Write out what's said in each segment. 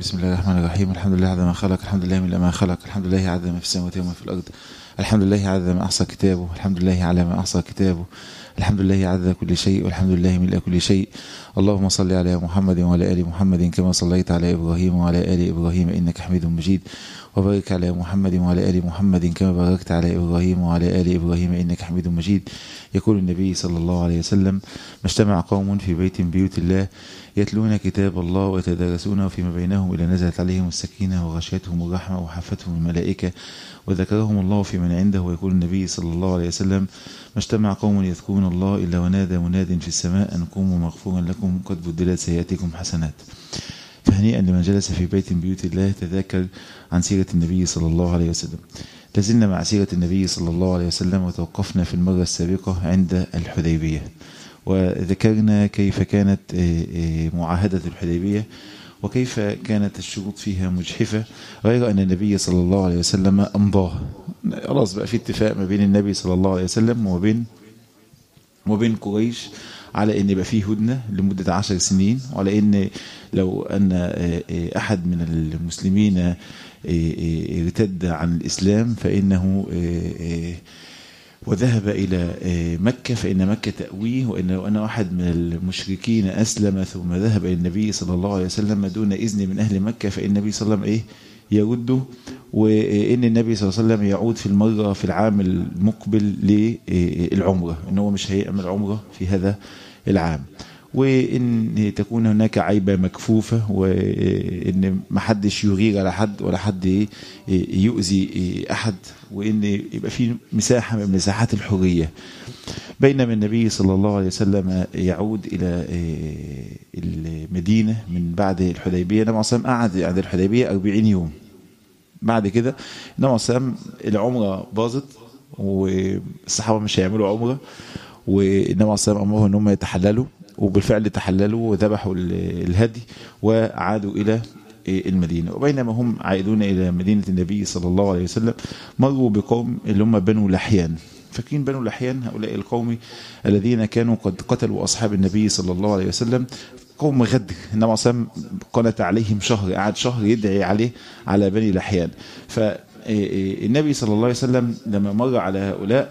بسم الله الرحمن الرحيم الحمد لله عدد ما خلق الحمد لله من ما خلق الحمد لله عدد ما في السماوات وما في الأرض الحمد لله عدد ما أحصى كتابه الحمد لله على ما أحصى كتابه الحمد لله عدد كل شيء والحمد لله ملء كل شيء اللهم صل على محمد وعلى آل محمد كما صليت على إبراهيم وعلى آل إبراهيم إنك حميد مجيد وبارك على محمد وعلى آل محمد كما باركت على إبراهيم وعلى آل إبراهيم إنك حميد مجيد يقول النبي صلى الله عليه وسلم ما اجتمع قوم في بيت من بيوت الله يتلون كتاب الله ويتدارسونه فيما بينهم إلى نزلت عليهم السكينة وغشيتهم الرحمة وحفتهم الملائكة وذكرهم الله في من عنده ويقول النبي صلى الله عليه وسلم ما اجتمع قوم يذكرون الله إلا ونادى مناد في السماء أن قوموا مغفورا لكم قد بدلت سيئاتكم حسنات فهنيئا لمن جلس في بيت من بيوت الله تذاكر عن سيرة النبي صلى الله عليه وسلم لازلنا مع سيرة النبي صلى الله عليه وسلم وتوقفنا في المرة السابقة عند الحديبية وذكرنا كيف كانت معاهدة الحديبية وكيف كانت الشروط فيها مجحفة غير أن النبي صلى الله عليه وسلم أمضاها خلاص بقى في اتفاق ما بين النبي صلى الله عليه وسلم وبين وبين قريش على ان يبقى فيه هدنه لمده عشر سنين وعلى ان لو ان احد من المسلمين ارتد عن الاسلام فانه وذهب إلى مكة فإن مكة تأويه وإن لو أن واحد من المشركين أسلم ثم ذهب إلى النبي صلى الله عليه وسلم دون إذن من أهل مكة فإن النبي صلى الله عليه وسلم إيه يرده وإن النبي صلى الله عليه وسلم يعود في المرة في العام المقبل للعمرة إن هو مش هيعمل عمرة في هذا العام وإن تكون هناك عيبة مكفوفة وإن ما حدش يغير على حد ولا حد يؤذي أحد وإن يبقى في مساحة من مساحات الحرية بينما النبي صلى الله عليه وسلم يعود إلى المدينة من بعد الحديبية النبي صلى الله عليه وسلم قعد عند الحديبية 40 يوم بعد كده النبي صلى الله عليه وسلم العمرة باظت والصحابة مش هيعملوا عمرة والنبي صلى الله عليه وسلم أمرهم أن هم يتحللوا وبالفعل تحللوا وذبحوا الهدي وعادوا إلى المدينة وبينما هم عائدون إلى مدينة النبي صلى الله عليه وسلم مروا بقوم اللي هم بنو لحيان فاكرين بنو لحيان هؤلاء القوم الذين كانوا قد قتلوا أصحاب النبي صلى الله عليه وسلم قوم غدر النبي صلى الله عليه وسلم قنت عليهم شهر قعد شهر يدعي عليه على بني لحيان فالنبي صلى الله عليه وسلم لما مر على هؤلاء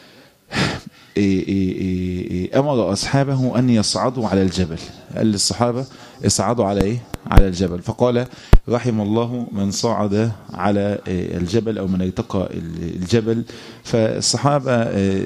أمر أصحابه أن يصعدوا على الجبل قال للصحابة اصعدوا على إيه؟ على الجبل فقال رحم الله من صعد على الجبل أو من ارتقى الجبل فالصحابة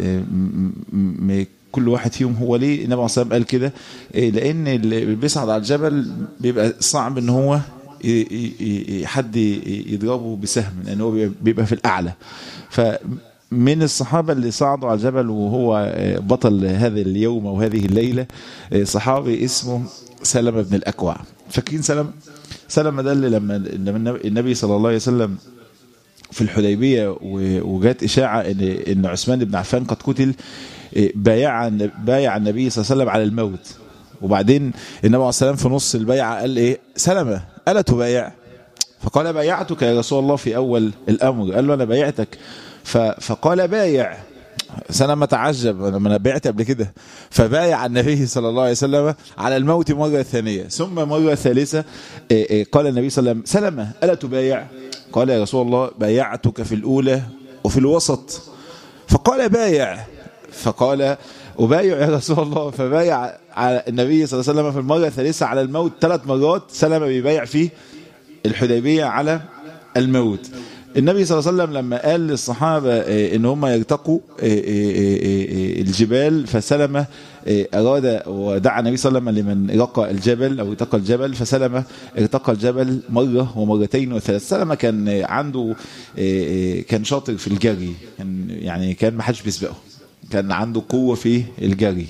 كل واحد فيهم هو ليه النبي عليه الصلاة قال كده لأن اللي بيصعد على الجبل بيبقى صعب ان هو حد يضربه بسهم لأن هو بيبقى في الأعلى ف من الصحابة اللي صعدوا على الجبل وهو بطل هذا اليوم أو هذه الليلة صحابي اسمه سلمة بن الأكوع فاكرين سلمة سلمة ده اللي لما النبي صلى الله عليه وسلم في الحديبية وجات إشاعة إن إن عثمان بن عفان قد قتل بايع بايع النبي صلى الله عليه وسلم على الموت وبعدين النبي عليه السلام في نص البيعة قال إيه سلمة ألا تبايع فقال بايعتك يا رسول الله في أول الأمر قال له أنا بايعتك فقال بايع سلمة تعجب لما انا بعت قبل كده فبايع النبي صلى الله عليه وسلم على الموت مرة ثانية ثم مرة ثالثة قال النبي صلى الله عليه وسلم سلمة ألا تبايع قال يا رسول الله بايعتك في الأولى وفي الوسط فقال بايع فقال أبايع يا رسول الله فبايع على النبي صلى الله عليه وسلم في المرة الثالثة على الموت ثلاث مرات سلمة بيبايع في الحديبية على الموت النبي صلى الله عليه وسلم لما قال للصحابة ان هم يرتقوا الجبال فسلمة اراد ودعا النبي صلى الله عليه وسلم لمن رقى الجبل او ارتقى الجبل فسلمة ارتقى الجبل مرة ومرتين وثلاث سلمة كان عنده كان شاطر في الجري كان يعني كان ما حدش بيسبقه كان عنده قوة في الجري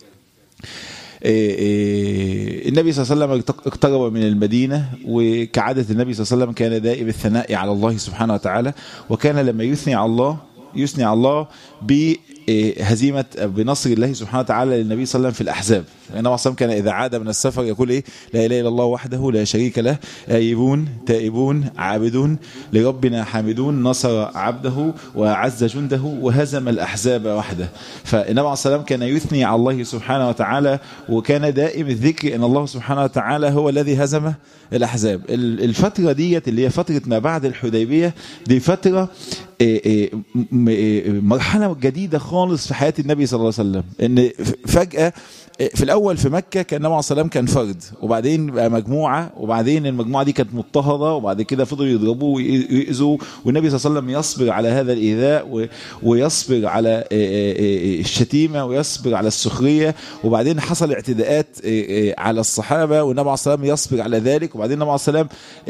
النبي صلى الله عليه وسلم اقترب من المدينة وكعادة النبي صلى الله عليه وسلم كان دائم الثناء على الله سبحانه وتعالى وكان لما يثني على الله يثني على الله هزيمة بنصر الله سبحانه وتعالى للنبي صلى الله عليه وسلم في الأحزاب النبي صلى كان إذا عاد من السفر يقول إيه لا إله إلا الله وحده لا شريك له آيبون تائبون عابدون لربنا حامدون نصر عبده وعز جنده وهزم الأحزاب وحده فالنبي عليه الصلاة كان يثني على الله سبحانه وتعالى وكان دائم الذكر أن الله سبحانه وتعالى هو الذي هزم الأحزاب الفترة ديت اللي هي فترة ما بعد الحديبية دي فترة مرحلة جديدة خالص في حياة النبي صلى الله عليه وسلم ان فجأة في الاول في مكة كان النبي عليه الصلاة كان فرد وبعدين بقى مجموعة وبعدين المجموعة دي كانت مضطهدة وبعد كده فضلوا يضربوه ويؤذوا والنبي صلى الله عليه وسلم يصبر على هذا الإيذاء ويصبر على الشتيمة ويصبر على السخرية وبعدين حصل اعتداءات على الصحابة والنبي عليه الصلاة يصبر على ذلك وبعدين النبي عليه الصلاة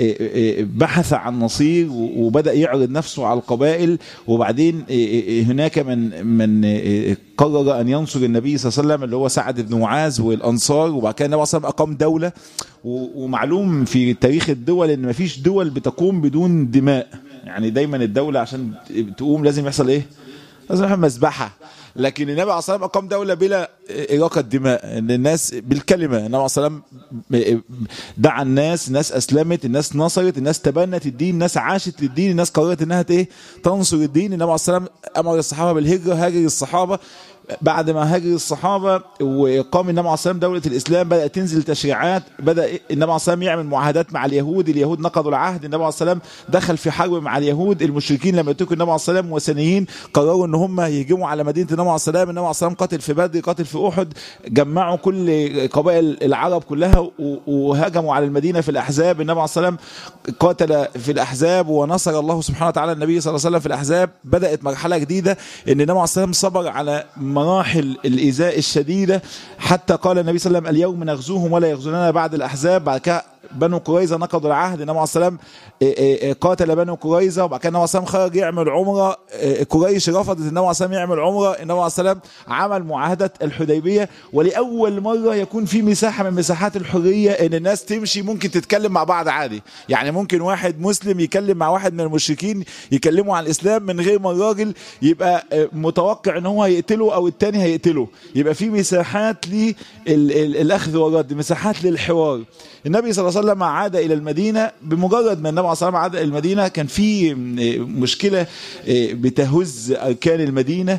بحث عن نصير وبدأ يعرض نفسه على القبائل وبعدين هناك من من قرر ان ينصر النبي صلى الله عليه وسلم اللي هو سعد بن معاذ والانصار وبعد كده النبي صلى الله عليه وسلم اقام دوله ومعلوم في تاريخ الدول ان مفيش دول بتقوم بدون دماء يعني دايما الدوله عشان تقوم لازم يحصل ايه؟ لازم يحصل مذبحه لكن النبي عليه الصلاه والسلام اقام دوله بلا اراقه دماء ان الناس بالكلمه النبي عليه الصلاه والسلام دعا الناس الناس اسلمت الناس نصرت الناس تبنت الدين الناس عاشت للدين الناس قررت انها ايه تنصر الدين النبي عليه الصلاه والسلام امر الصحابه بالهجره هاجر الصحابه بعد ما هاجر الصحابه وقام النبي عليه الصلاه دوله الاسلام بدات تنزل تشريعات بدا النبي عليه الصلاه والسلام يعمل معاهدات مع اليهود اليهود نقضوا العهد النبي عليه الصلاه دخل في حرب مع اليهود المشركين لما يتركوا النبي عليه الصلاه والسلام وثنيين قرروا ان هم يهجموا على مدينه النبي عليه الصلاه النبي عليه الصلاه قاتل في بدر قاتل في احد جمعوا كل قبائل العرب كلها وهاجموا على المدينه في الاحزاب النبي عليه الصلاه قاتل في الاحزاب ونصر الله سبحانه وتعالى النبي صلى الله عليه وسلم في الاحزاب بدات مرحله جديده ان النبي عليه الصلاه صبر على مراحل الإيذاء الشديدة حتى قال النبي صلى الله عليه وسلم اليوم نغزوهم ولا يغزوننا بعد الأحزاب بعد كده بنو قريظه نقضوا العهد النبي عليه الصلاه والسلام قاتل بنو قريظه وبعد كده النبي عليه الصلاه والسلام خرج يعمل عمره قريش رفضت النبي عليه الصلاه والسلام يعمل عمره النبي عليه الصلاه والسلام عمل معاهده الحديبيه ولاول مره يكون في مساحه من مساحات الحريه ان الناس تمشي ممكن تتكلم مع بعض عادي يعني ممكن واحد مسلم يكلم مع واحد من المشركين يكلموا عن الاسلام من غير ما الراجل يبقى متوقع ان هو هيقتله او التاني هيقتله يبقى في مساحات للاخذ والرد مساحات للحوار النبي صلى الله عليه وسلم عاد الى المدينه بمجرد ما النبي صلى الله عليه وسلم عاد الى المدينه كان في مشكله بتهز اركان المدينه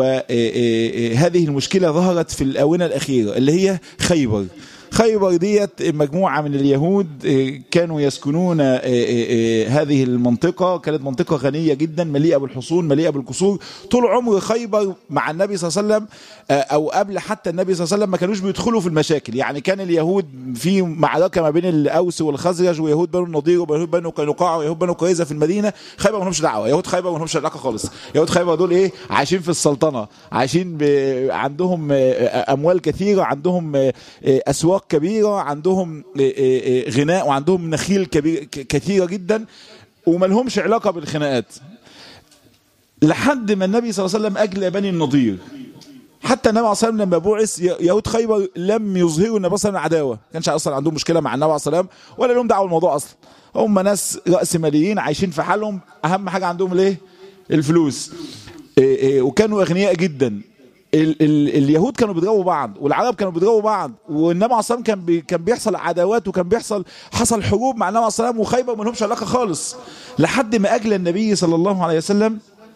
وهذه المشكله ظهرت في الاونه الاخيره اللي هي خيبر خيبر ديت مجموعة من اليهود كانوا يسكنون هذه المنطقة كانت منطقة غنية جدا مليئة بالحصون مليئة بالقصور طول عمر خيبر مع النبي صلى الله عليه وسلم أو قبل حتى النبي صلى الله عليه وسلم ما كانوش بيدخلوا في المشاكل يعني كان اليهود في معركة ما بين الأوس والخزرج ويهود بنو النضير ويهود بنو قينقاع ويهود بنو قريظة في المدينة خيبر ما لهمش دعوة يهود خيبر ما لهمش علاقة خالص يهود خيبر دول إيه عايشين في السلطنة عايشين ب... عندهم أموال كثيرة عندهم أسواق كبيرة عندهم غناء وعندهم نخيل كبير كثيرة جدا وما لهمش علاقة بالخناقات لحد ما النبي صلى الله عليه وسلم أجلى بني النضير حتى النبي عليه الصلاه والسلام لما بعث يهود خيبر لم يظهروا النبي صلى الله عليه وسلم عداوه، ما كانش اصلا عندهم مشكله مع النبي عليه الصلاه والسلام ولا لهم دعوه بالموضوع اصلا. هم ناس راس ماليين عايشين في حالهم اهم حاجه عندهم الايه؟ الفلوس. وكانوا اغنياء جدا ال ال اليهود كانوا بيضربوا بعض والعرب كانوا بيضربوا بعض والنبي عليه الصلاه كان بي كان بيحصل عداوات وكان بيحصل حصل حروب مع النبي عليه الصلاه وخيبر ما لهمش علاقه خالص لحد ما اجلى النبي صلى الله عليه وسلم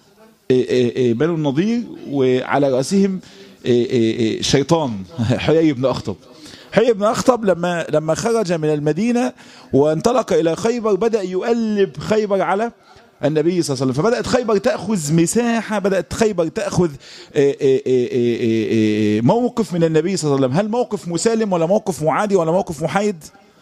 بنو النضير وعلى راسهم شيطان حيي بن اخطب حيي بن اخطب لما لما خرج من المدينه وانطلق الى خيبر بدا يقلب خيبر على النبي صلى الله عليه وسلم فبدأت خيبر تأخذ مساحة بدأت خيبر تأخذ موقف من النبي صلى الله عليه وسلم هل موقف مسالم ولا موقف معادي ولا موقف محايد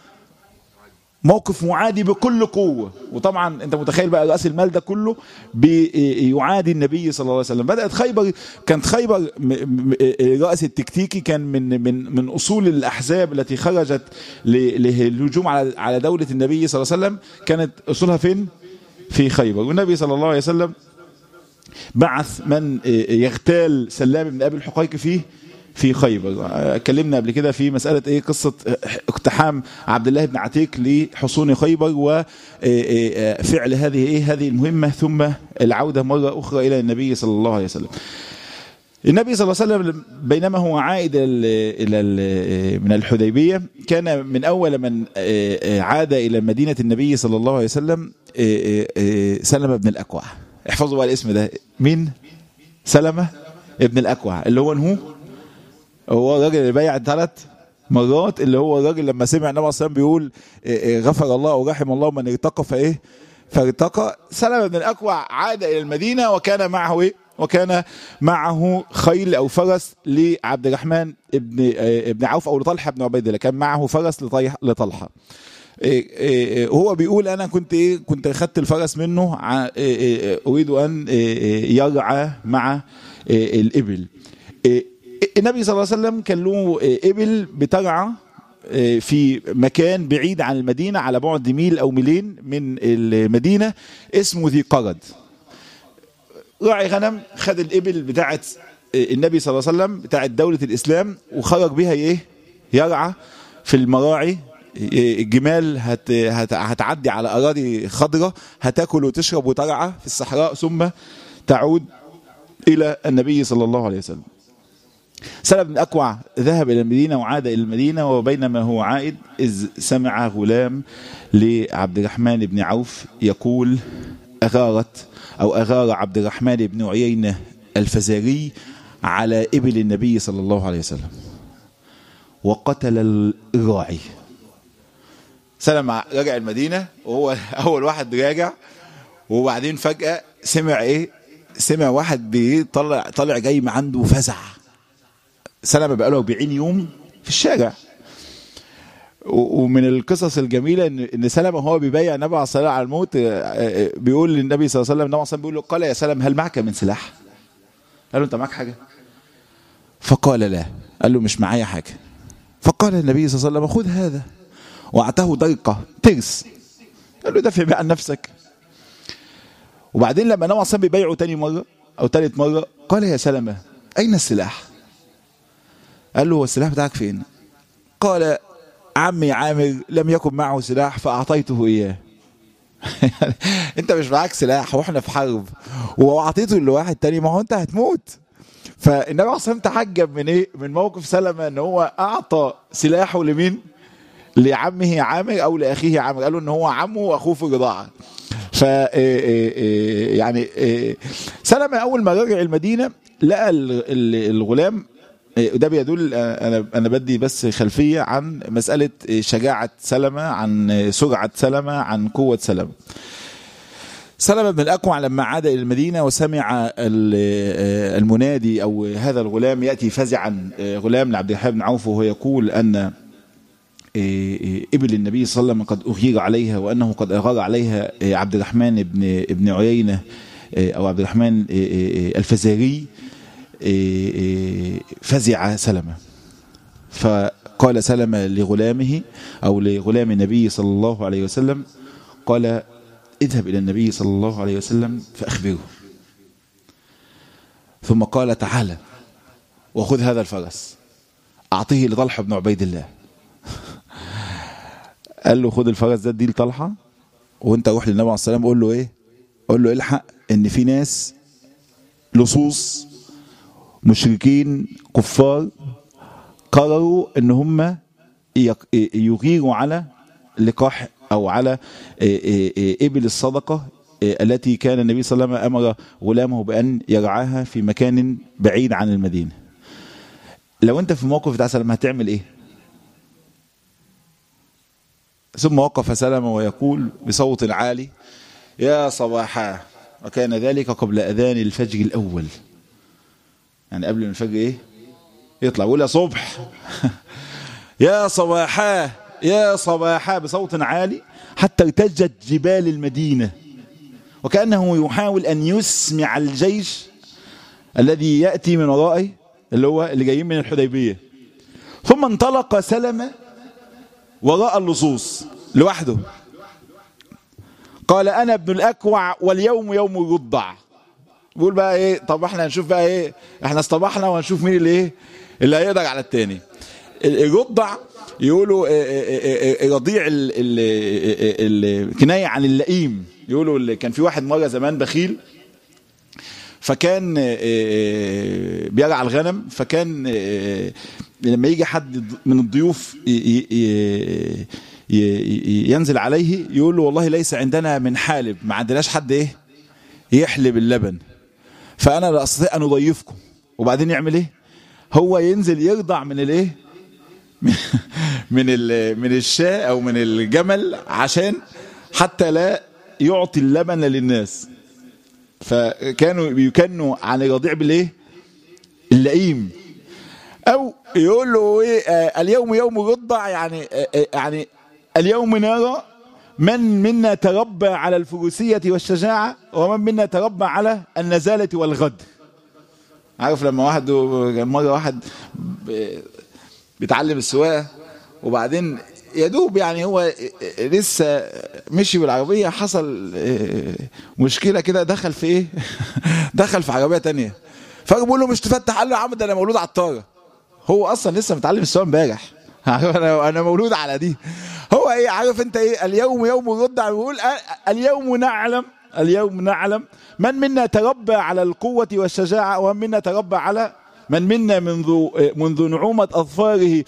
موقف معادي بكل قوة وطبعا انت متخيل بقى رأس المال ده كله بيعادي النبي صلى الله عليه وسلم بدأت خيبر كانت خيبر رأس التكتيكي كان من من من أصول الأحزاب التي خرجت للهجوم على على دولة النبي صلى الله عليه وسلم كانت أصولها فين؟ في خيبر والنبي صلى الله عليه وسلم بعث من يغتال سلام بن ابي الحقيق فيه في خيبر اتكلمنا قبل كده في مسألة ايه قصة اقتحام عبد الله بن عتيق لحصون خيبر وفعل هذه ايه هذه المهمة ثم العودة مرة اخرى الى النبي صلى الله عليه وسلم النبي صلى الله عليه وسلم بينما هو عائد الى من الحديبيه كان من اول من عاد الى مدينه النبي صلى الله عليه وسلم سلمة بن الاكوع احفظوا بقى الاسم ده مين سلمة ابن الاكوع اللي هو نهو هو الراجل اللي بايع ثلاث مرات اللي هو الراجل لما سمع النبي صلى الله عليه وسلم بيقول غفر الله ورحم الله من ارتقى فايه فارتقى سلمة بن الاكوع عاد الى المدينه وكان معه ايه وكان معه خيل او فرس لعبد الرحمن ابن ابن عوف او لطلحه بن عبيد الله كان معه فرس لطلحه هو بيقول انا كنت ايه كنت خدت الفرس منه اريد ان يرعى مع الابل النبي صلى الله عليه وسلم كان له ابل بترعى في مكان بعيد عن المدينه على بعد ميل او ميلين من المدينه اسمه ذي قرد راعي غنم خد الابل بتاعه النبي صلى الله عليه وسلم بتاعه دوله الاسلام وخرج بها ايه يرعى في المراعي الجمال هت هت هتعدي على اراضي خضراء هتاكل وتشرب وترعى في الصحراء ثم تعود الى النبي صلى الله عليه وسلم سلم بن أكوع ذهب إلى المدينة وعاد إلى المدينة وبينما هو عائد إذ سمع غلام لعبد الرحمن بن عوف يقول أغارت أو أغار عبد الرحمن بن عيينة الفزاري على إبل النبي صلى الله عليه وسلم وقتل الراعي سلم رجع المدينة وهو أول واحد راجع وبعدين فجأة سمع إيه سمع واحد بيطلع طالع جاي ما عنده فزع سلمة بقاله 40 يوم في الشارع ومن القصص الجميلة ان ان سلمة هو بيبايع النبي عليه الصلاة على الموت بيقول للنبي صلى الله عليه وسلم النبي صلى بيقول له قال يا سلم هل معك من سلاح؟ قال له انت معك حاجة؟ فقال لا قال له مش معايا حاجة فقال النبي صلى الله عليه وسلم خذ هذا واعطاه ضيقة ترس قال له دافع بقى عن نفسك وبعدين لما النبي صلى بيبايعه تاني مرة او تالت مرة قال يا سلمة اين السلاح؟ قال له هو السلاح بتاعك فين قال عمي عامر لم يكن معه سلاح فأعطيته إياه انت مش معاك سلاح واحنا في حرب واعطيته لواحد تاني ما هو انت هتموت فالنبي عليه الصلاه تعجب من ايه من موقف سلمة ان هو اعطى سلاحه لمين لعمه عامر او لاخيه عامر قالوا ان هو عمه واخوه في الرضاعه ف يعني سلمة اول ما رجع المدينه لقى الغلام ده بيدل انا انا بدي بس خلفيه عن مساله شجاعه سلمه عن سرعه سلمه عن قوه سلمه سلمة بن الأكوع لما عاد إلى المدينة وسمع المنادي أو هذا الغلام يأتي فزعا غلام لعبد الرحمن بن عوف وهو يقول أن ابل النبي صلى الله عليه وسلم قد أغير عليها وأنه قد أغار عليها عبد الرحمن بن ابن عيينة أو عبد الرحمن الفزاري فزع سلمة فقال سلمة لغلامه أو لغلام النبي صلى الله عليه وسلم قال اذهب إلى النبي صلى الله عليه وسلم فأخبره ثم قال تعالى وخذ هذا الفرس أعطيه لطلحة بن عبيد الله قال له خذ الفرس ده دي لطلحة وانت روح للنبي عليه الصلاة والسلام قول له ايه قول له الحق ان في ناس لصوص مشركين كفار قرروا ان هم يغيروا على لقاح او على ابل الصدقه التي كان النبي صلى الله عليه وسلم امر غلامه بان يرعاها في مكان بعيد عن المدينه. لو انت في الموقف بتاع سلمة هتعمل ايه؟ ثم وقف سلمة ويقول بصوت عالي يا صباحا وكان ذلك قبل اذان الفجر الاول. يعني قبل ما الفجر ايه يطلع يقول يا صبح يا صباحا يا صباحا بصوت عالي حتى ارتجت جبال المدينة وكأنه يحاول أن يسمع الجيش الذي يأتي من ورائه اللي هو اللي جايين من الحديبية ثم انطلق سلمة وراء اللصوص لوحده قال أنا ابن الأكوع واليوم يوم الرضع بيقول بقى ايه طب احنا هنشوف بقى ايه احنا اصطبحنا وهنشوف مين اللي ايه اللي هيقدر على التاني الرضع يقولوا رضيع الكنايه عن اللئيم يقولوا اللي كان في واحد مره زمان بخيل فكان آه، بيرعى الغنم فكان آه، لما يجي حد من الضيوف ي- ي- ي- ي- ينزل عليه يقول له والله ليس عندنا من حالب ما عندناش حد ايه يحلب اللبن فانا لا استطيع ان اضيفكم وبعدين يعمل ايه هو ينزل يرضع من الايه من ال- من الشاة او من الجمل عشان حتى لا يعطي اللبن للناس فكانوا يكنوا عن الرضيع بالايه اللئيم او يقول له ايه آه اليوم يوم الرضع يعني آه آه يعني اليوم نرى من منا تربى على الفروسية والشجاعة ومن منا تربى على النزالة والغدر عارف لما واحد كان مرة واحد ب- بيتعلم السواقة وبعدين يا دوب يعني هو لسه مشي بالعربية حصل آه، مشكلة كده دخل في ايه دخل في عربية تانية فبقول له مش تفتح قال له يا عم ده انا مولود على الطارة هو اصلا لسه متعلم السواقة امبارح عارف انا انا مولود على دي هو ايه عارف انت ايه اليوم يوم الرد بيقول آه، اليوم نعلم اليوم نعلم من منا تربى على القوة والشجاعة ومن منا تربى على من منا منذ منذ نعومة أظفاره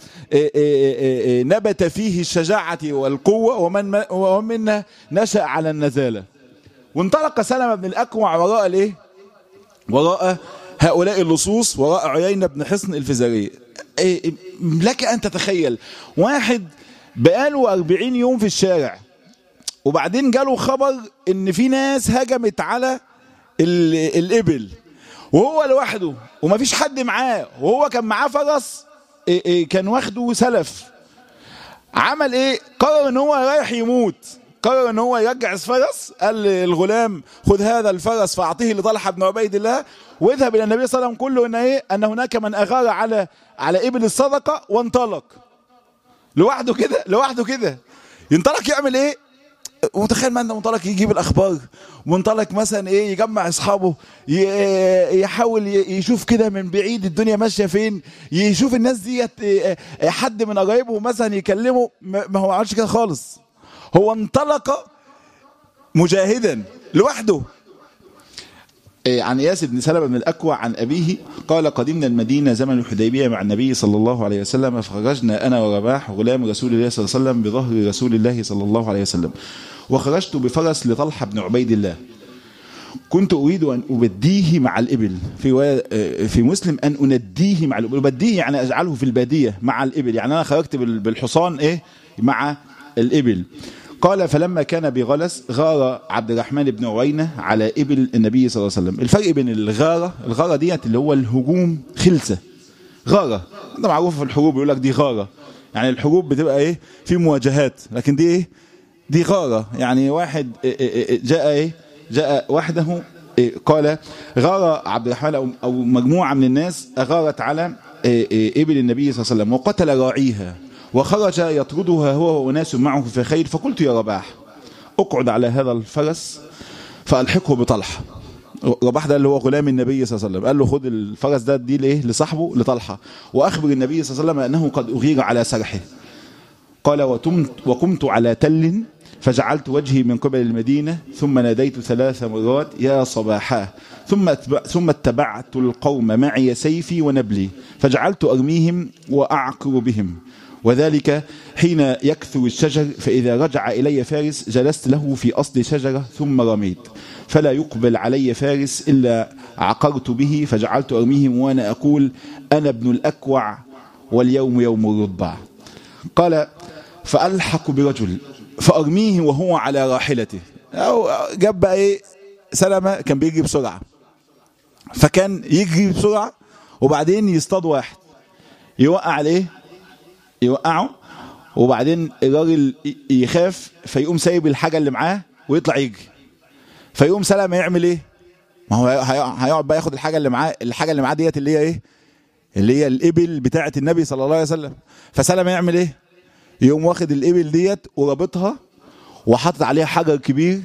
نبت فيه الشجاعة والقوة ومن ومن منا نشأ على النزالة وانطلق سلمة بن الأكوع وراء الايه؟ وراء هؤلاء اللصوص وراء عيينة بن حصن الفزارية إيه، لك أن تتخيل واحد بقاله أربعين يوم في الشارع وبعدين جاله خبر ان في ناس هجمت على ال- الإبل وهو لوحده ومفيش حد معاه وهو كان معاه فرس إيه إيه كان واخده سلف عمل ايه قرر ان هو رايح يموت قرر ان هو يرجع الفرس قال للغلام خذ هذا الفرس فاعطيه لطلحه بن عبيد الله واذهب الى النبي صلى الله عليه وسلم كله ان ايه ان هناك من اغار على على ابل الصدقه وانطلق لوحده كده لوحده كده ينطلق يعمل ايه وتخيل ما انت منطلق يجيب الاخبار منطلق مثلا ايه يجمع اصحابه ي- يحاول ي- يشوف كده من بعيد الدنيا ماشيه فين يشوف الناس ديت إيه، إيه، حد من قرايبه مثلا يكلمه ما ما هو ما عملش كده خالص هو انطلق مجاهدا لوحده إيه، عن اياس بن سلمة بن الاكوع عن ابيه قال قدمنا المدينه زمن الحديبيه مع النبي صلى الله عليه وسلم فخرجنا انا ورباح غلام رسول الله صلى الله عليه وسلم بظهر رسول الله صلى الله عليه وسلم وخرجت بفرس لطلحه بن عبيد الله كنت اريد ان ابديه مع الابل في رواية- آه، في مسلم ان انديه مع الابل ابديه يعني اجعله في الباديه مع الابل يعني انا خرجت بال- بالحصان ايه مع الابل قال فلما كان بغلس غار عبد الرحمن بن عوينه على ابل النبي صلى الله عليه وسلم الفرق بين الغاره الغاره ديت اللي هو الهجوم خلسه غاره ده معروف في الحروب يقول لك دي غاره يعني الحروب بتبقى ايه في مواجهات لكن دي ايه دي غارة يعني واحد إيه إيه إيه جاء ايه جاء وحده إيه قال غار عبد الرحمن أو, أو مجموعة من الناس أغارت على إيه إيه إبل النبي صلى الله عليه وسلم وقتل راعيها وخرج يطردها هو وناس معه في خير فقلت يا رباح اقعد على هذا الفرس فألحقه بطلحة رباح ده اللي هو غلام النبي صلى الله عليه وسلم قال له خد الفرس ده دي لايه لصاحبه لطلحة واخبر النبي صلى الله عليه وسلم انه قد اغير على سرحه قال وتمت وقمت على تل فجعلت وجهي من قبل المدينة ثم ناديت ثلاث مرات يا صباحا ثم اتبع ثم اتبعت القوم معي سيفي ونبلي فجعلت أرميهم وأعقر بهم وذلك حين يكثر الشجر فإذا رجع إلي فارس جلست له في أصل شجرة ثم رميت فلا يقبل علي فارس إلا عقرت به فجعلت أرميهم وأنا أقول أنا ابن الأكوع واليوم يوم الرضع قال فألحق برجل فأرميه وهو على راحلته أو جاب بقى إيه سلمة كان بيجري بسرعة فكان يجري بسرعة وبعدين يصطاد واحد يوقع عليه يوقعه وبعدين الراجل ي- يخاف فيقوم سايب الحاجة اللي معاه ويطلع يجري فيقوم سلمة يعمل ايه ما هو هي- هيقعد بقى ياخد الحاجة اللي معاه الحاجة اللي معاه ديت اللي هي ايه اللي هي الإبل بتاعة النبي صلى الله عليه وسلم فسلمة يعمل ايه يقوم واخد الإبل ديت ورابطها وحاطط عليها حجر كبير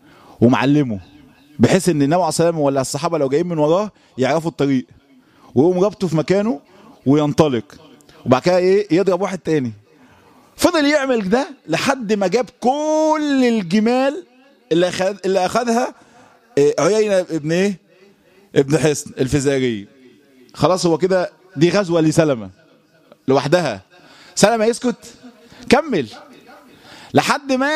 ومعلمه بحيث ان النبي عليه الصلاه والسلام ولا الصحابه لو جايين من وراه يعرفوا الطريق ويقوم رابطه في مكانه وينطلق وبعد كده ايه يضرب واحد تاني فضل يعمل ده لحد ما جاب كل الجمال اللي أخذ اللي اخذها إيه، عيينه ابن ايه ابن حصن الفزاري خلاص هو كده دي غزوة لسلمة لوحدها سلمة يسكت كمل لحد ما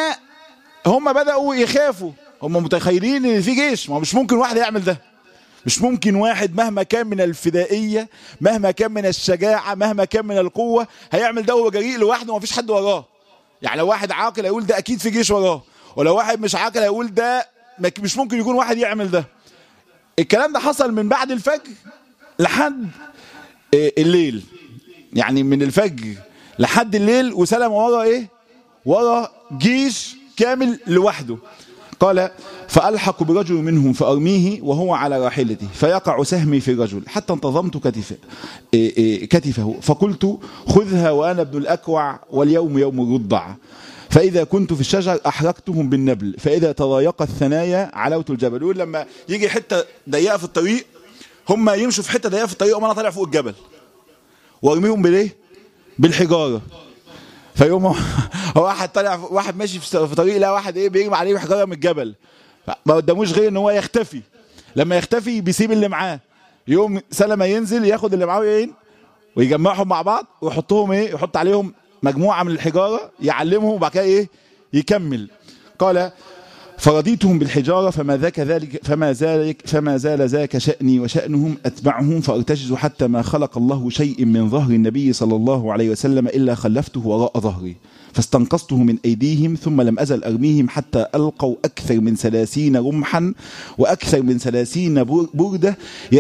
هم بدأوا يخافوا هم متخيلين ان في جيش ما هو مش ممكن واحد يعمل ده مش ممكن واحد مهما كان من الفدائية مهما كان من الشجاعة مهما كان من القوة هيعمل ده وهو جريء لوحده ومفيش حد وراه يعني لو واحد عاقل هيقول ده اكيد في جيش وراه ولو واحد مش عاقل هيقول ده مك- مش ممكن يكون واحد يعمل ده الكلام ده حصل من بعد الفجر لحد آه، الليل يعني من الفجر لحد الليل وسلم ورا ايه ورا جيش كامل لوحده قال فألحق برجل منهم فأرميه وهو على راحلته فيقع سهمي في الرجل حتى انتظمت كتفه إيه إيه كتفه فقلت خذها وأنا ابن الأكوع واليوم يوم الرضع فإذا كنت في الشجر أحرقتهم بالنبل فإذا تضايق الثنايا علوت الجبل يقول لما يجي حتة ضيقة في الطريق هم يمشوا في حتة ضيقة في الطريق وأنا طالع فوق الجبل وارميهم بالايه بالحجاره فيوم هو واحد طالع واحد ماشي في في طريق لا واحد ايه بيرمي عليه حجاره من الجبل ما قداموش غير ان هو يختفي لما يختفي بيسيب اللي معاه يوم سلمة ينزل ياخد اللي معاه وين ويجمعهم مع بعض ويحطهم ايه يحط عليهم مجموعه من الحجاره يعلمهم وبعد كده ايه يكمل قال فرضيتهم بالحجارة فما ذاك ذلك فما ذلك فما زال ذاك شأني وشأنهم أتبعهم فارتجز حتى ما خلق الله شيء من ظهر النبي صلى الله عليه وسلم إلا خلفته وراء ظهري فاستنقصته من أيديهم ثم لم أزل أرميهم حتى ألقوا أكثر من ثلاثين رمحا وأكثر من ثلاثين بر- بردة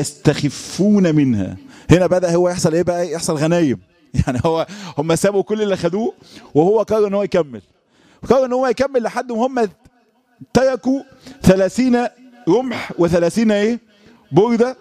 يستخفون منها هنا بدأ هو يحصل إيه بقى يحصل غنايم يعني هو هم سابوا كل اللي خدوه وهو قرر ان هو يكمل قرر ان هو يكمل لحد ما هم تركوا 30 رمح و30 ايه بردة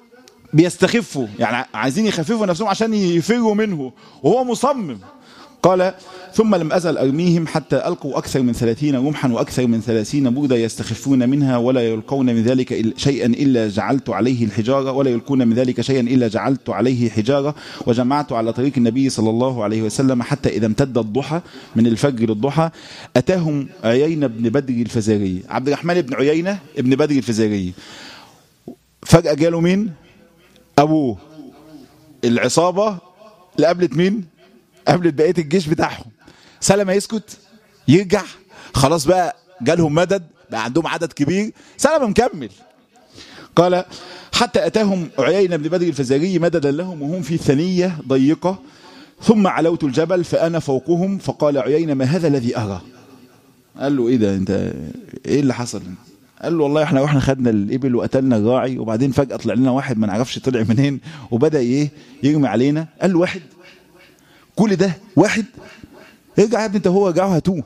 بيستخفوا يعني عايزين يخففوا نفسهم عشان يفروا منه وهو مصمم قال ثم لم أزل أرميهم حتى ألقوا أكثر من ثلاثين رمحا وأكثر من ثلاثين بردة يستخفون منها ولا يلقون من ذلك إل- شيئا إلا جعلت عليه الحجارة ولا يلقون من ذلك شيئا إلا جعلت عليه حجارة وجمعت على طريق النبي صلى الله عليه وسلم حتى إذا امتد الضحى من الفجر للضحى أتاهم عيينة بن بدر الفزاري عبد الرحمن بن عيينة بن بدر الفزاري فجأة جاله مين أبوه العصابة اللي قابلت مين قابلت بقية الجيش بتاعهم سلمة يسكت يرجع خلاص بقى جالهم مدد بقى عندهم عدد كبير سلمة مكمل قال حتى أتاهم عيينة بن بدر الفزاري مددا لهم وهم في ثنية ضيقة ثم علوت الجبل فأنا فوقهم فقال عيينة ما هذا الذي أرى قال له ايه ده انت ايه اللي حصل قال له والله احنا واحنا خدنا الابل وقتلنا الراعي وبعدين فجأة طلع لنا واحد ما نعرفش طلع منين وبدأ ايه يرمي علينا قال له واحد كل ده واحد ارجع يا ابني انت هو رجعوا هاتوه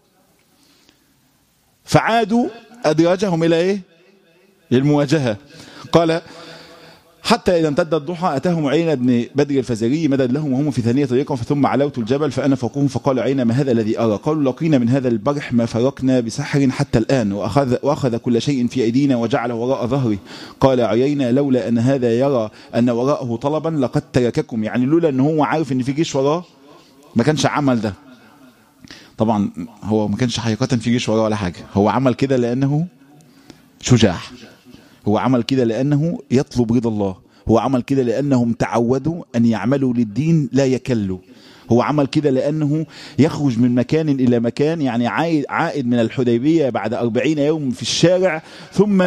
فعادوا ادرجهم الى ايه للمواجهة قال حتى إذا امتد الضحى أتاهم عين بن بدر الفزاري مدد لهم وهم في ثانية طريقهم ثم علوت الجبل فأنا فوقهم فقال عين ما هذا الذي أرى قالوا لقينا من هذا البرح ما فرقنا بسحر حتى الآن وأخذ, وأخذ كل شيء في أيدينا وجعله وراء ظهري قال عيينا لولا أن هذا يرى أن وراءه طلبا لقد ترككم يعني لولا أن هو عارف أن في جيش وراه ما كانش عمل ده طبعا هو ما كانش حقيقة في جيش وراه ولا حاجة هو عمل كده لأنه شجاع هو عمل كده لأنه يطلب رضا الله هو عمل كده لأنهم تعودوا أن يعملوا للدين لا يكلوا هو عمل كده لأنه يخرج من مكان إلى مكان يعني عائد, عائد من الحديبية بعد أربعين يوم في الشارع ثم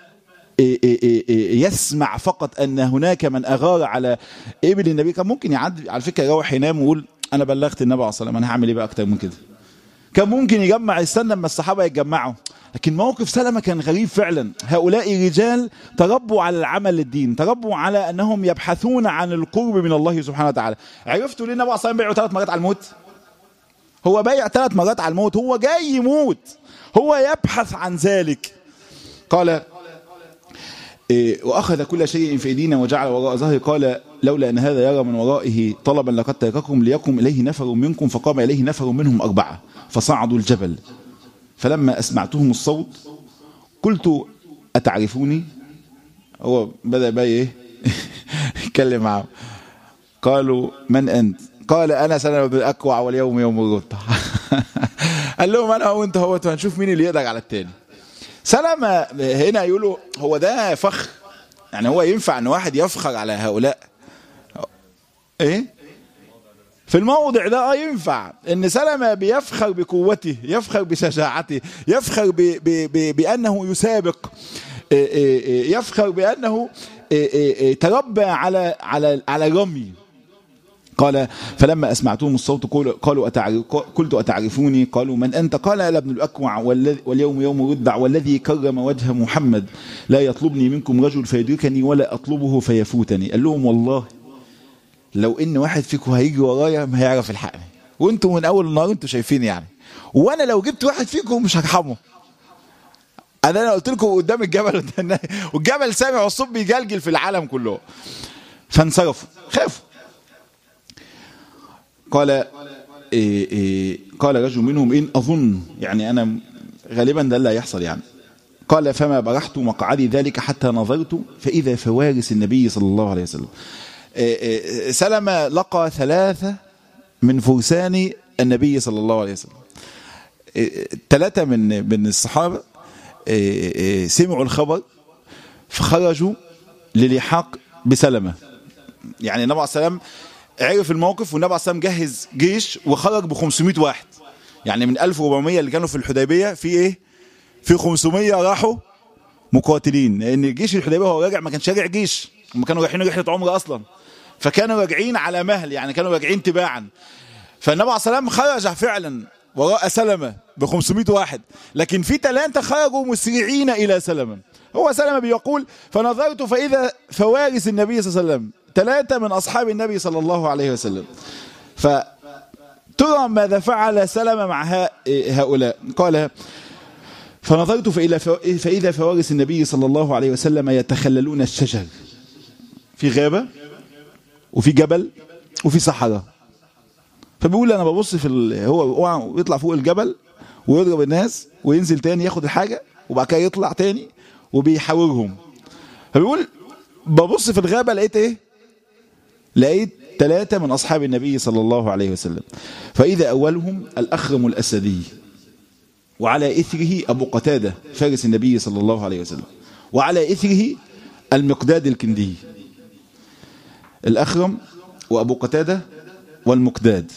يسمع فقط أن هناك من أغار على إبل النبي كان ممكن يعد على فكرة يروح ينام ويقول أنا بلغت النبي عليه الصلاة والسلام أنا هعمل إيه بقى أكتر من كده كان ممكن يجمع يستنى اما الصحابه يتجمعوا لكن موقف سلمة كان غريب فعلا هؤلاء رجال تربوا على العمل للدين تربوا على انهم يبحثون عن القرب من الله سبحانه وتعالى عرفتوا ليه النبي صلى الله عليه وسلم بيعوا ثلاث مرات على الموت هو بايع ثلاث مرات على الموت هو جاي يموت هو يبحث عن ذلك قال إيه واخذ كل شيء في ايدينا وجعل وراء ظهري قال لولا ان هذا يرى من ورائه طلبا لقد ترككم ليقم اليه نفر منكم فقام اليه نفر منهم اربعه فصعدوا الجبل فلما اسمعتهم الصوت قلت اتعرفوني هو بدا بقى ايه يتكلم معهم قالوا من انت قال انا سلمة بن الاكوع واليوم يوم الرضا قال لهم انا وانت هو هنشوف مين اللي يقدر على التاني سلمة هنا يقولوا هو ده فخ يعني هو ينفع ان واحد يفخر على هؤلاء ايه في الموضع ده اه ينفع ان سلمة بيفخر بقوته يفخر بشجاعته يفخر ب ب ب بانه يسابق إيه إيه إيه يفخر بانه تربى على على على الرمي قال فلما اسمعتهم الصوت قالوا أتعرف قلت اتعرفوني قالوا من انت قال انا ابن الاكوع واليوم يوم ردع والذي كرم وجه محمد لا يطلبني منكم رجل فيدركني ولا اطلبه فيفوتني قال لهم والله لو ان واحد فيكم هيجي ورايا ما هيعرف يلحقني وانتم من اول النهار انتم شايفين يعني وانا لو جبت واحد فيكم مش هرحمه انا انا قلت لكم قدام الجبل والجبل سامع والصوت بيجلجل في العالم كله فانصرفوا خافوا قال إيه إيه قال رجل منهم إن أظن يعني أنا غالبا ده اللي هيحصل يعني قال فما برحت مقعدي ذلك حتى نظرت فإذا فوارس النبي صلى الله عليه وسلم إيه سلمة لقى ثلاثة من فرسان النبي صلى الله عليه وسلم ثلاثة من من الصحابة سمعوا الخبر فخرجوا للحاق بسلمة يعني النبي عليه السلام عرف الموقف والنبي عليه السلام جهز جيش وخرج ب 500 واحد يعني من 1400 اللي كانوا في الحديبيه في ايه في 500 راحوا مقاتلين لان جيش الحديبيه هو راجع ما كانش راجع جيش هم كانوا رايحين رحله عمره اصلا فكانوا راجعين على مهل يعني كانوا راجعين تباعا فالنبي عليه السلام خرج فعلا وراء سلمة ب 500 واحد لكن في ثلاثة خرجوا مسرعين إلى سلمة هو سلمة بيقول فنظرت فإذا فوارس النبي صلى الله عليه وسلم ثلاثة من أصحاب النبي صلى الله عليه وسلم فترى ماذا فعل سلمة مع هؤلاء قال فنظرت فإذا فوارس النبي صلى الله عليه وسلم يتخللون الشجر في غابة وفي جبل وفي صحراء فبيقول انا ببص في ال... هو يطلع فوق الجبل ويضرب الناس وينزل تاني ياخد الحاجه وبعد كده يطلع تاني وبيحاورهم فبيقول ببص في الغابه لقيت ايه لقيت ثلاثه من اصحاب النبي صلى الله عليه وسلم فاذا اولهم الاخرم الاسدي وعلى اثره ابو قتاده فارس النبي صلى الله عليه وسلم وعلى اثره المقداد الكندي الاخرم وابو قتاده والمقداد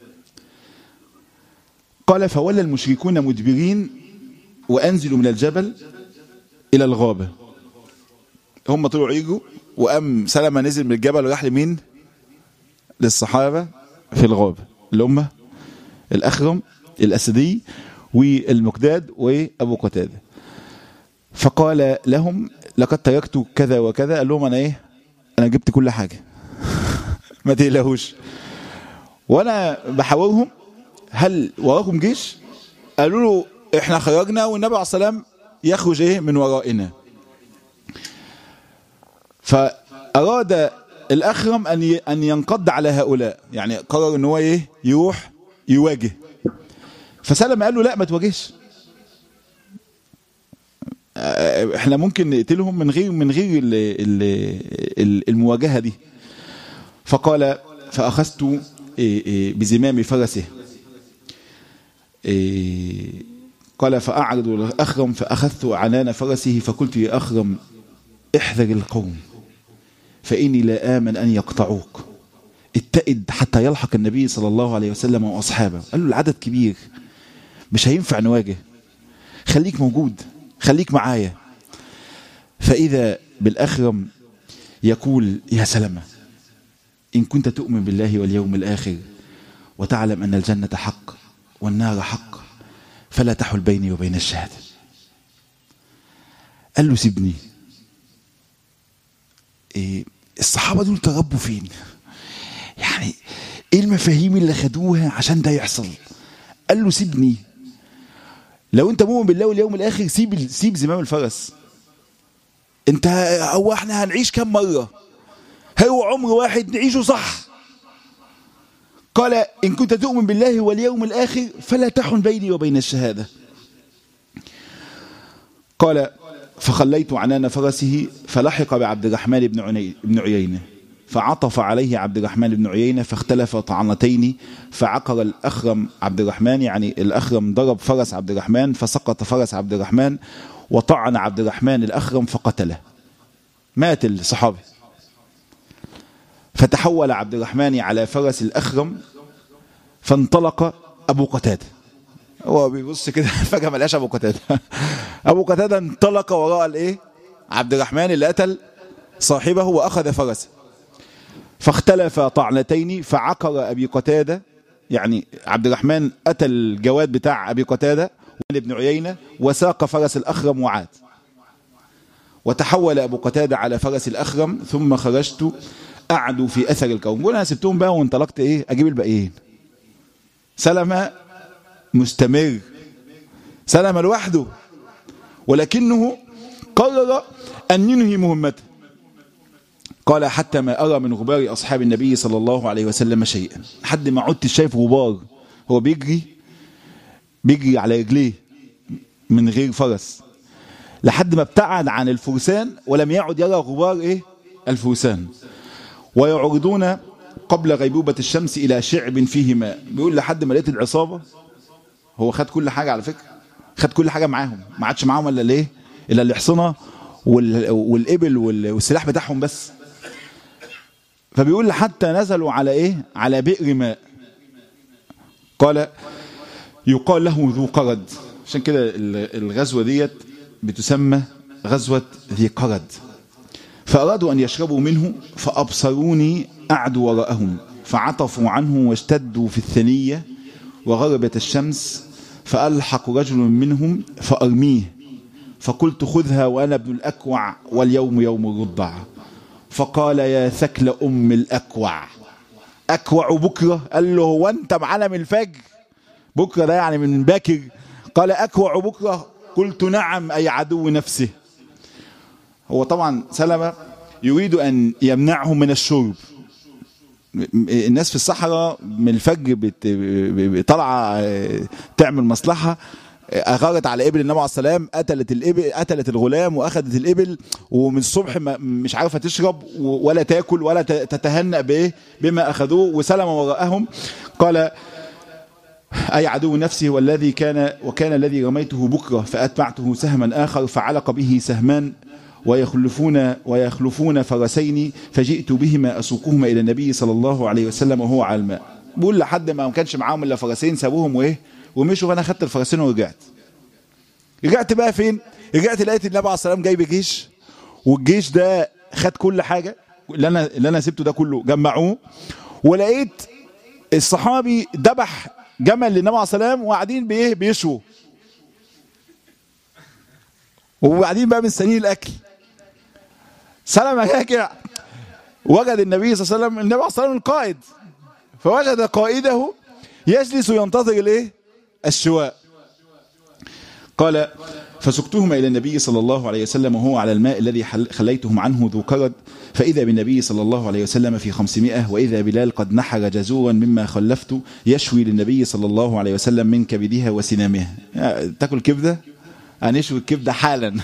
قال فولى المشركون مدبرين وأنزلوا من الجبل إلى الغابة هم طلعوا يجوا وقام سلمة نزل من الجبل وراح لمين للصحابة في الغابة اللي هم الأخرم الأسدي والمقداد وأبو قتادة فقال لهم لقد تركت كذا وكذا قال لهم أنا إيه أنا جبت كل حاجة ما تقلقوش وانا بحاورهم هل وراكم جيش قالوا له احنا خرجنا والنبي عليه السلام يخرج ايه من ورائنا فاراد الاخرم ان ان ينقض على هؤلاء يعني قرر ان هو ايه يروح يواجه فسلم قال له لا ما تواجهش احنا ممكن نقتلهم من غير من غير المواجهه دي فقال فاخذت بزمام فرسه قال فأعرض الأخرم فأخذت عنان فرسه فقلت يا أخرم احذر القوم فإني لا آمن أن يقطعوك اتئد حتى يلحق النبي صلى الله عليه وسلم وأصحابه قال له العدد كبير مش هينفع نواجه خليك موجود خليك معايا فإذا بالأخرم يقول يا سلامه إن كنت تؤمن بالله واليوم الآخر وتعلم أن الجنة حق والنار حق فلا تحل بيني وبين الشهادة قال له سيبني إيه الصحابة دول تربوا فين يعني ايه المفاهيم اللي خدوها عشان ده يحصل قال له سيبني لو انت مؤمن بالله واليوم الاخر سيب سيب زمام الفرس انت هو احنا هنعيش كم مره هو عمر واحد نعيشه صح قال إن كنت تؤمن بالله واليوم الآخر فلا تحن بيني وبين الشهادة قال فخليت عنان فرسه فلحق بعبد الرحمن بن, عني بن عيينة فعطف عليه عبد الرحمن بن عيينة فاختلف طعنتين فعقر الأخرم عبد الرحمن يعني الأخرم ضرب فرس عبد الرحمن فسقط فرس عبد الرحمن وطعن عبد الرحمن الأخرم فقتله مات الصحابي فتحول عبد الرحمن على فرس الأخرم فانطلق أبو قتادة هو بيبص كده فجأة ما لقاش أبو قتادة أبو قتادة انطلق وراء الإيه عبد الرحمن اللي قتل صاحبه وأخذ فرسه فاختلف طعنتين فعقر أبي قتادة يعني عبد الرحمن أتى الجواد بتاع أبي قتادة ابن عيينة وساق فرس الأخرم وعاد وتحول أبو قتادة على فرس الأخرم ثم خرجت أعدو في أثر الكون قول أنا سبتهم بقى وانطلقت إيه أجيب الباقيين سلم مستمر سلم لوحده ولكنه قرر أن ينهي مهمته قال حتى ما أرى من غبار أصحاب النبي صلى الله عليه وسلم شيئا حد ما عدت شايف غبار هو بيجري بيجري على رجليه من غير فرس لحد ما ابتعد عن الفرسان ولم يعد يرى غبار ايه الفرسان ويعرضون قبل غيبوبة الشمس إلى شعب فيه ماء بيقول لحد ما لقيت العصابة هو خد كل حاجة على فكرة خد كل حاجة معاهم ما عادش معاهم الا الايه الا الحصنة والإبل والسلاح بتاعهم بس فبيقول حتى نزلوا على ايه على بئر ماء قال يقال له ذو قرد عشان كده الغزوة ديت بتسمى غزوة ذي قرد فأرادوا أن يشربوا منه فأبصروني أعدوا وراءهم فعطفوا عنه واشتدوا في الثنية وغربت الشمس فألحق رجل منهم فأرميه فقلت خذها وأنا ابن الأكوع واليوم يوم الرضع فقال يا ثكل أم الأكوع أكوع بكرة قال له هو أنت معلم الفجر بكرة ده يعني من باكر قال أكوع بكرة قلت نعم أي عدو نفسه هو طبعا سلمة يريد أن يمنعهم من الشرب الناس في الصحراء من الفجر بت... طالعه تعمل مصلحة أغارت على إبل النبي عليه السلام قتلت الإبل قتلت الغلام وأخذت الإبل ومن الصبح مش عارفة تشرب ولا تاكل ولا تتهنأ بإيه بما أخذوه وسلم وراءهم قال أي عدو نفسه والذي كان وكان الذي رميته بكرة فأتبعته سهما آخر فعلق به سهمان ويخلفون ويخلفون فرسين فجئت بهما أسوقهما إلى النبي صلى الله عليه وسلم وهو على الماء بقول لحد ما ما كانش معاهم إلا فرسين سابوهم وإيه ومشوا فأنا خدت الفرسين ورجعت رجعت بقى فين رجعت لقيت النبي عليه السلام جايب جيش والجيش ده خد كل حاجة اللي أنا اللي أنا سبته ده كله جمعوه ولقيت الصحابي ذبح جمل للنبي عليه السلام وقاعدين بايه بيشوا وقاعدين بقى مستنيين الاكل سلمة راجع وجد النبي صلى الله عليه وسلم النبي عليه الصلاه والسلام القائد فوجد قائده يجلس ينتظر الايه الشواء قال فسقتهما إلى النبي صلى الله عليه وسلم وهو على الماء الذي خليتهم عنه ذو كرد فإذا بالنبي صلى الله عليه وسلم في خمسمائة وإذا بلال قد نحر جزورا مما خلفت يشوي للنبي صلى الله عليه وسلم من كبدها وسنامها تاكل كبدة هنشوي الكبدة حالا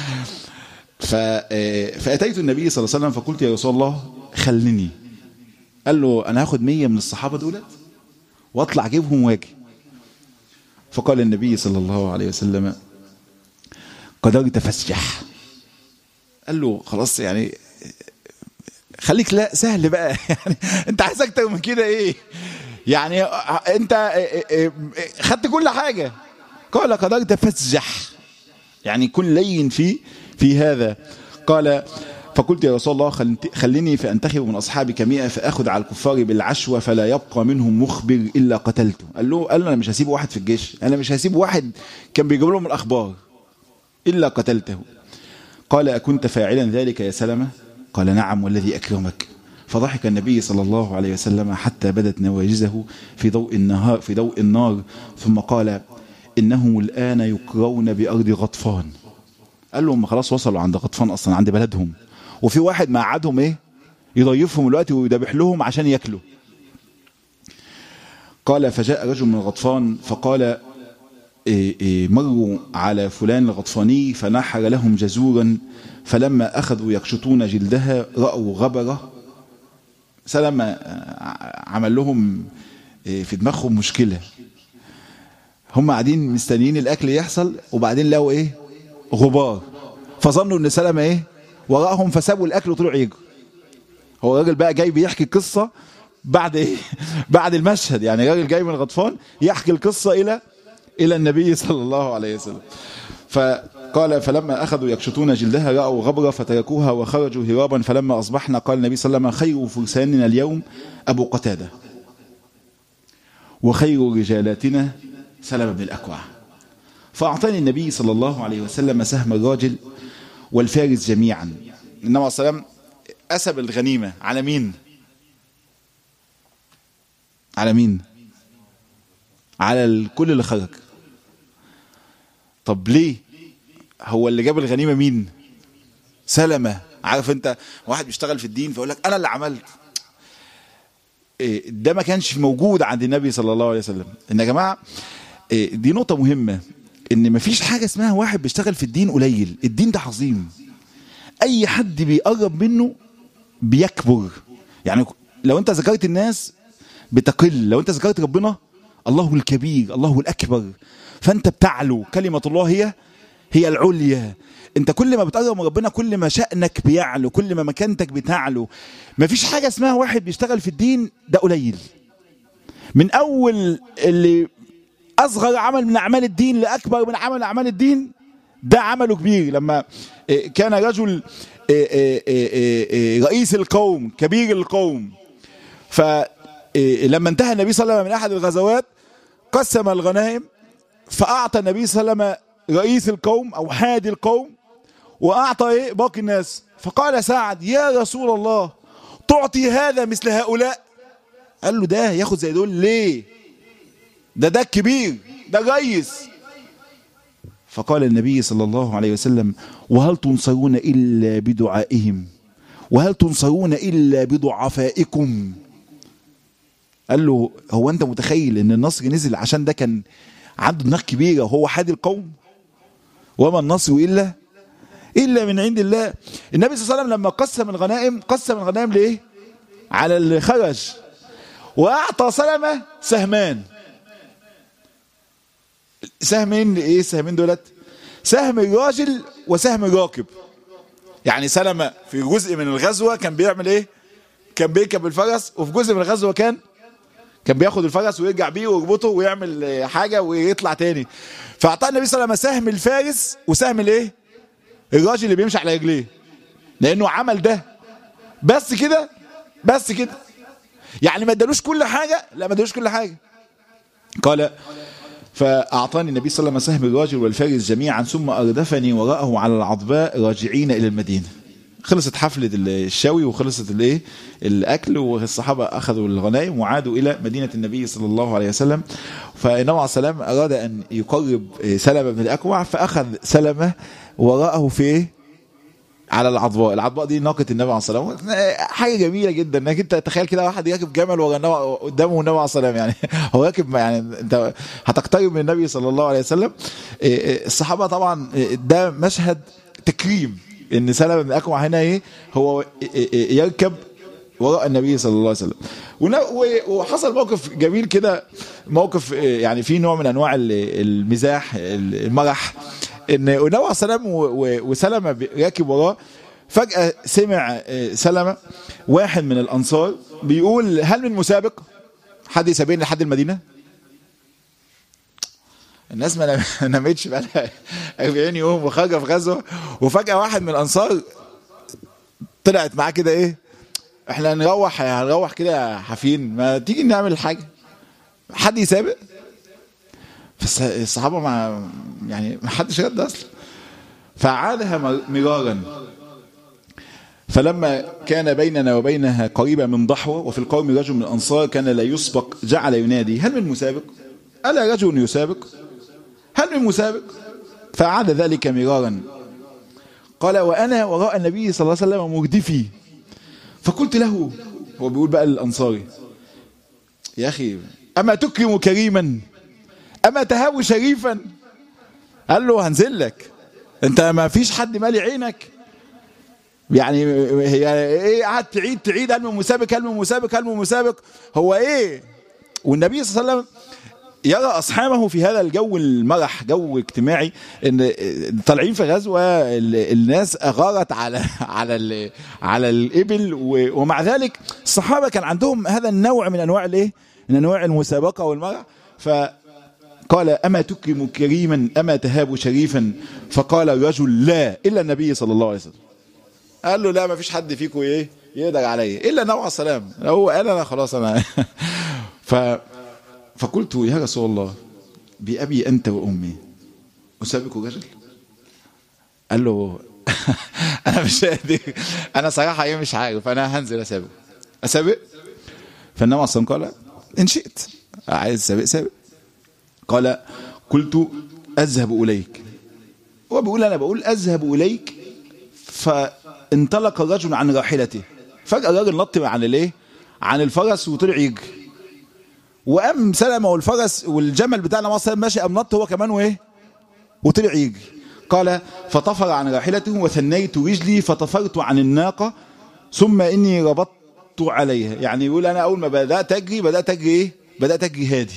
فأتيت النبي صلى الله عليه وسلم فقلت يا رسول الله خلني قال له أنا هاخد مية من الصحابة دولت واطلع اجيبهم واجي فقال النبي صلى الله عليه وسلم قدرت فاسجح قال له خلاص يعني خليك لا سهل بقى يعني انت عايز اكتر من كده ايه يعني انت خدت كل حاجة قال قدرت فاسجح يعني كن لين في في هذا قال فقلت يا رسول الله خليني فانتخب من اصحابك مئة فاخذ على الكفار بالعشوة فلا يبقى منهم مخبر الا قتلته قال له قال له انا مش هسيب واحد في الجيش انا مش هسيب واحد كان بيجيب لهم الاخبار إلا قتلته قال أكنت فاعلا ذلك يا سلمة قال نعم والذي أكرمك فضحك النبي صلى الله عليه وسلم حتى بدت نواجزه في ضوء النهار في ضوء النار ثم قال إنهم الآن يقرون بأرض غطفان قال لهم خلاص وصلوا عند غطفان أصلا عند بلدهم وفي واحد مقعدهم إيه يضيفهم الوقت ويذبح لهم عشان ياكلوا قال فجاء رجل من غطفان فقال مروا على فلان الغطفاني فنحر لهم جزورا فلما أخذوا يقشطون جلدها رأوا غبرة سلم عمل لهم في دماغهم مشكلة هم قاعدين مستنيين الأكل يحصل وبعدين لقوا إيه غبار فظنوا إن سلمة إيه وراهم فسابوا الاكل وطلعوا يجروا هو الراجل بقى جاي بيحكي قصه بعد ايه بعد المشهد يعني الراجل جاي من غطفان يحكي القصه الى الى النبي صلى الله عليه وسلم فقال فلما اخذوا يكشطون جلدها راوا غبره فتركوها وخرجوا هرابا فلما اصبحنا قال النبي صلى الله عليه وسلم خير فرساننا اليوم ابو قتاده وخير رجالاتنا سلمة بن الأكوع فأعطاني النبي صلى الله عليه وسلم سهم الراجل والفارس جميعا النبي صلى الله عليه وسلم أسب الغنيمة على مين على مين على الكل اللي خرج طب ليه هو اللي جاب الغنيمة مين سلمة عارف انت واحد بيشتغل في الدين فيقول لك انا اللي عملت ده ما كانش موجود عند النبي صلى الله عليه وسلم ان يا جماعه دي نقطه مهمه ان ما فيش حاجه اسمها واحد بيشتغل في الدين قليل الدين ده عظيم اي حد بيقرب منه بيكبر يعني لو انت ذكرت الناس بتقل لو انت ذكرت ربنا الله الكبير الله الاكبر فانت بتعلو كلمه الله هي هي العليا انت كل ما بتقرب من ربنا كل ما شأنك بيعلو كل ما مكانتك بتعلو مفيش حاجة اسمها واحد بيشتغل في الدين ده قليل من اول اللي اصغر عمل من اعمال الدين لاكبر من عمل اعمال الدين ده عمله كبير لما كان رجل رئيس القوم كبير القوم فلما انتهى النبي صلى الله عليه وسلم من احد الغزوات قسم الغنائم فاعطى النبي صلى الله عليه وسلم رئيس القوم او حادي القوم واعطى ايه باقي الناس فقال سعد يا رسول الله تعطي هذا مثل هؤلاء قال له ده ياخد زي دول ليه ده ده الكبير ده رئيس فقال النبي صلى الله عليه وسلم وهل تنصرون الا بدعائهم وهل تنصرون الا بضعفائكم قال له هو انت متخيل ان النصر نزل عشان ده كان عنده دماغ كبيره وهو حادي القوم وما النصر الا الا من عند الله النبي صلى الله عليه وسلم لما قسم الغنائم قسم الغنائم ليه على اللي خرج واعطى سلمة سهمان سهمين ايه السهمين دولت سهم الراجل وسهم الراكب يعني سلمة في جزء من الغزوة كان بيعمل ايه كان بيركب الفرس وفي جزء من الغزوة كان كان بياخد الفرس ويرجع بيه ويربطه ويعمل حاجة ويطلع تاني فأعطى النبي صلى الله عليه وسلم سهم الفارس وسهم الايه الراجل اللي بيمشي على رجليه لانه عمل ده بس كده بس كده يعني ما ادالوش كل حاجه لا ما ادالوش كل حاجه قال فاعطاني النبي صلى الله عليه وسلم سهم الراجل والفارس جميعا ثم اردفني وراءه على العضباء راجعين الى المدينه خلصت حفلة الشوي وخلصت الايه الاكل والصحابة اخذوا الغنائم وعادوا الى مدينة النبي صلى الله عليه وسلم فالنبي عليه السلام اراد ان يقرب سلمة بن الاكوع فاخذ سلمة وراءه في ايه على العضباء العضباء دي ناقة النبي عليه الصلاة والسلام حاجة جميلة جدا انك انت تخيل كده واحد راكب جمل ورا النبي قدامه النبي عليه الصلاة والسلام يعني هو راكب يعني انت هتقترب من النبي صلى الله عليه وسلم الصحابة طبعا ده مشهد تكريم ان سلمة بن الاكوع هنا ايه هو يركب وراء النبي صلى الله عليه وسلم وحصل موقف جميل كده موقف يعني فيه نوع من انواع المزاح المرح ان النبي عليه السلام وسلمة راكب وراه فجأة سمع سلمة واحد من الأنصار بيقول هل من مسابق حد يسابقني لحد المدينة الناس ما نامتش بقى 40 يوم وخارجه في غزوه وفجاه واحد من الانصار طلعت معاه كده ايه احنا هنروح هنروح كده حافين ما تيجي نعمل حاجه حد يسابق فالصحابه ما يعني ما حدش رد اصلا فعادها مرارا فلما كان بيننا وبينها قريبة من ضحوة وفي القوم رجل من الأنصار كان لا يسبق جعل ينادي هل من مسابق ألا رجل يسابق هل من مسابق فعاد ذلك مرارا قال وأنا وراء النبي صلى الله عليه وسلم مردفي فقلت له هو بيقول بقى للأنصاري يا أخي أما تكرم كريما أما تهاوي شريفا قال له هنزل لك انت ما فيش حد مالي عينك يعني هي ايه قعد تعيد تعيد هل من مسابق هل من مسابق هل من مسابق هو ايه والنبي صلى الله عليه وسلم يرى اصحابه في هذا الجو المرح جو اجتماعي ان طالعين في غزوه ال- الناس اغارت على على ال- على الابل و- ومع ذلك الصحابه كان عندهم هذا النوع من انواع الايه؟ من انواع المسابقه والمرح فقال اما تكرم كريما اما تهاب شريفا فقال الرجل لا الا النبي صلى الله عليه وسلم قال له لا ما فيش حد فيكم ايه يقدر عليا الا نوع السلام هو قال انا خلاص انا ف فقلت يا رسول الله بأبي أنت وأمي أسابق رجل قال له أنا مش قادر أنا صراحة إيه مش عارف أنا هنزل أسابق أسابق فالنبي أصلا قال إن شئت عايز سابق سابق قال قلت أذهب إليك هو بيقول أنا بقول أذهب إليك فانطلق الرجل عن راحلته فجأة الراجل نط عن الايه عن الفرس وطلع يجري وقام سلمة والفرس والجمل بتاعنا مصر ماشي قام نط هو كمان وايه وطلع يجري قال فطفر عن راحلته وثنيت رجلي فطفرت عن الناقة ثم إني ربطت عليها يعني يقول أنا أول ما بدأت أجري بدأت أجري إيه بدأت أجري هادي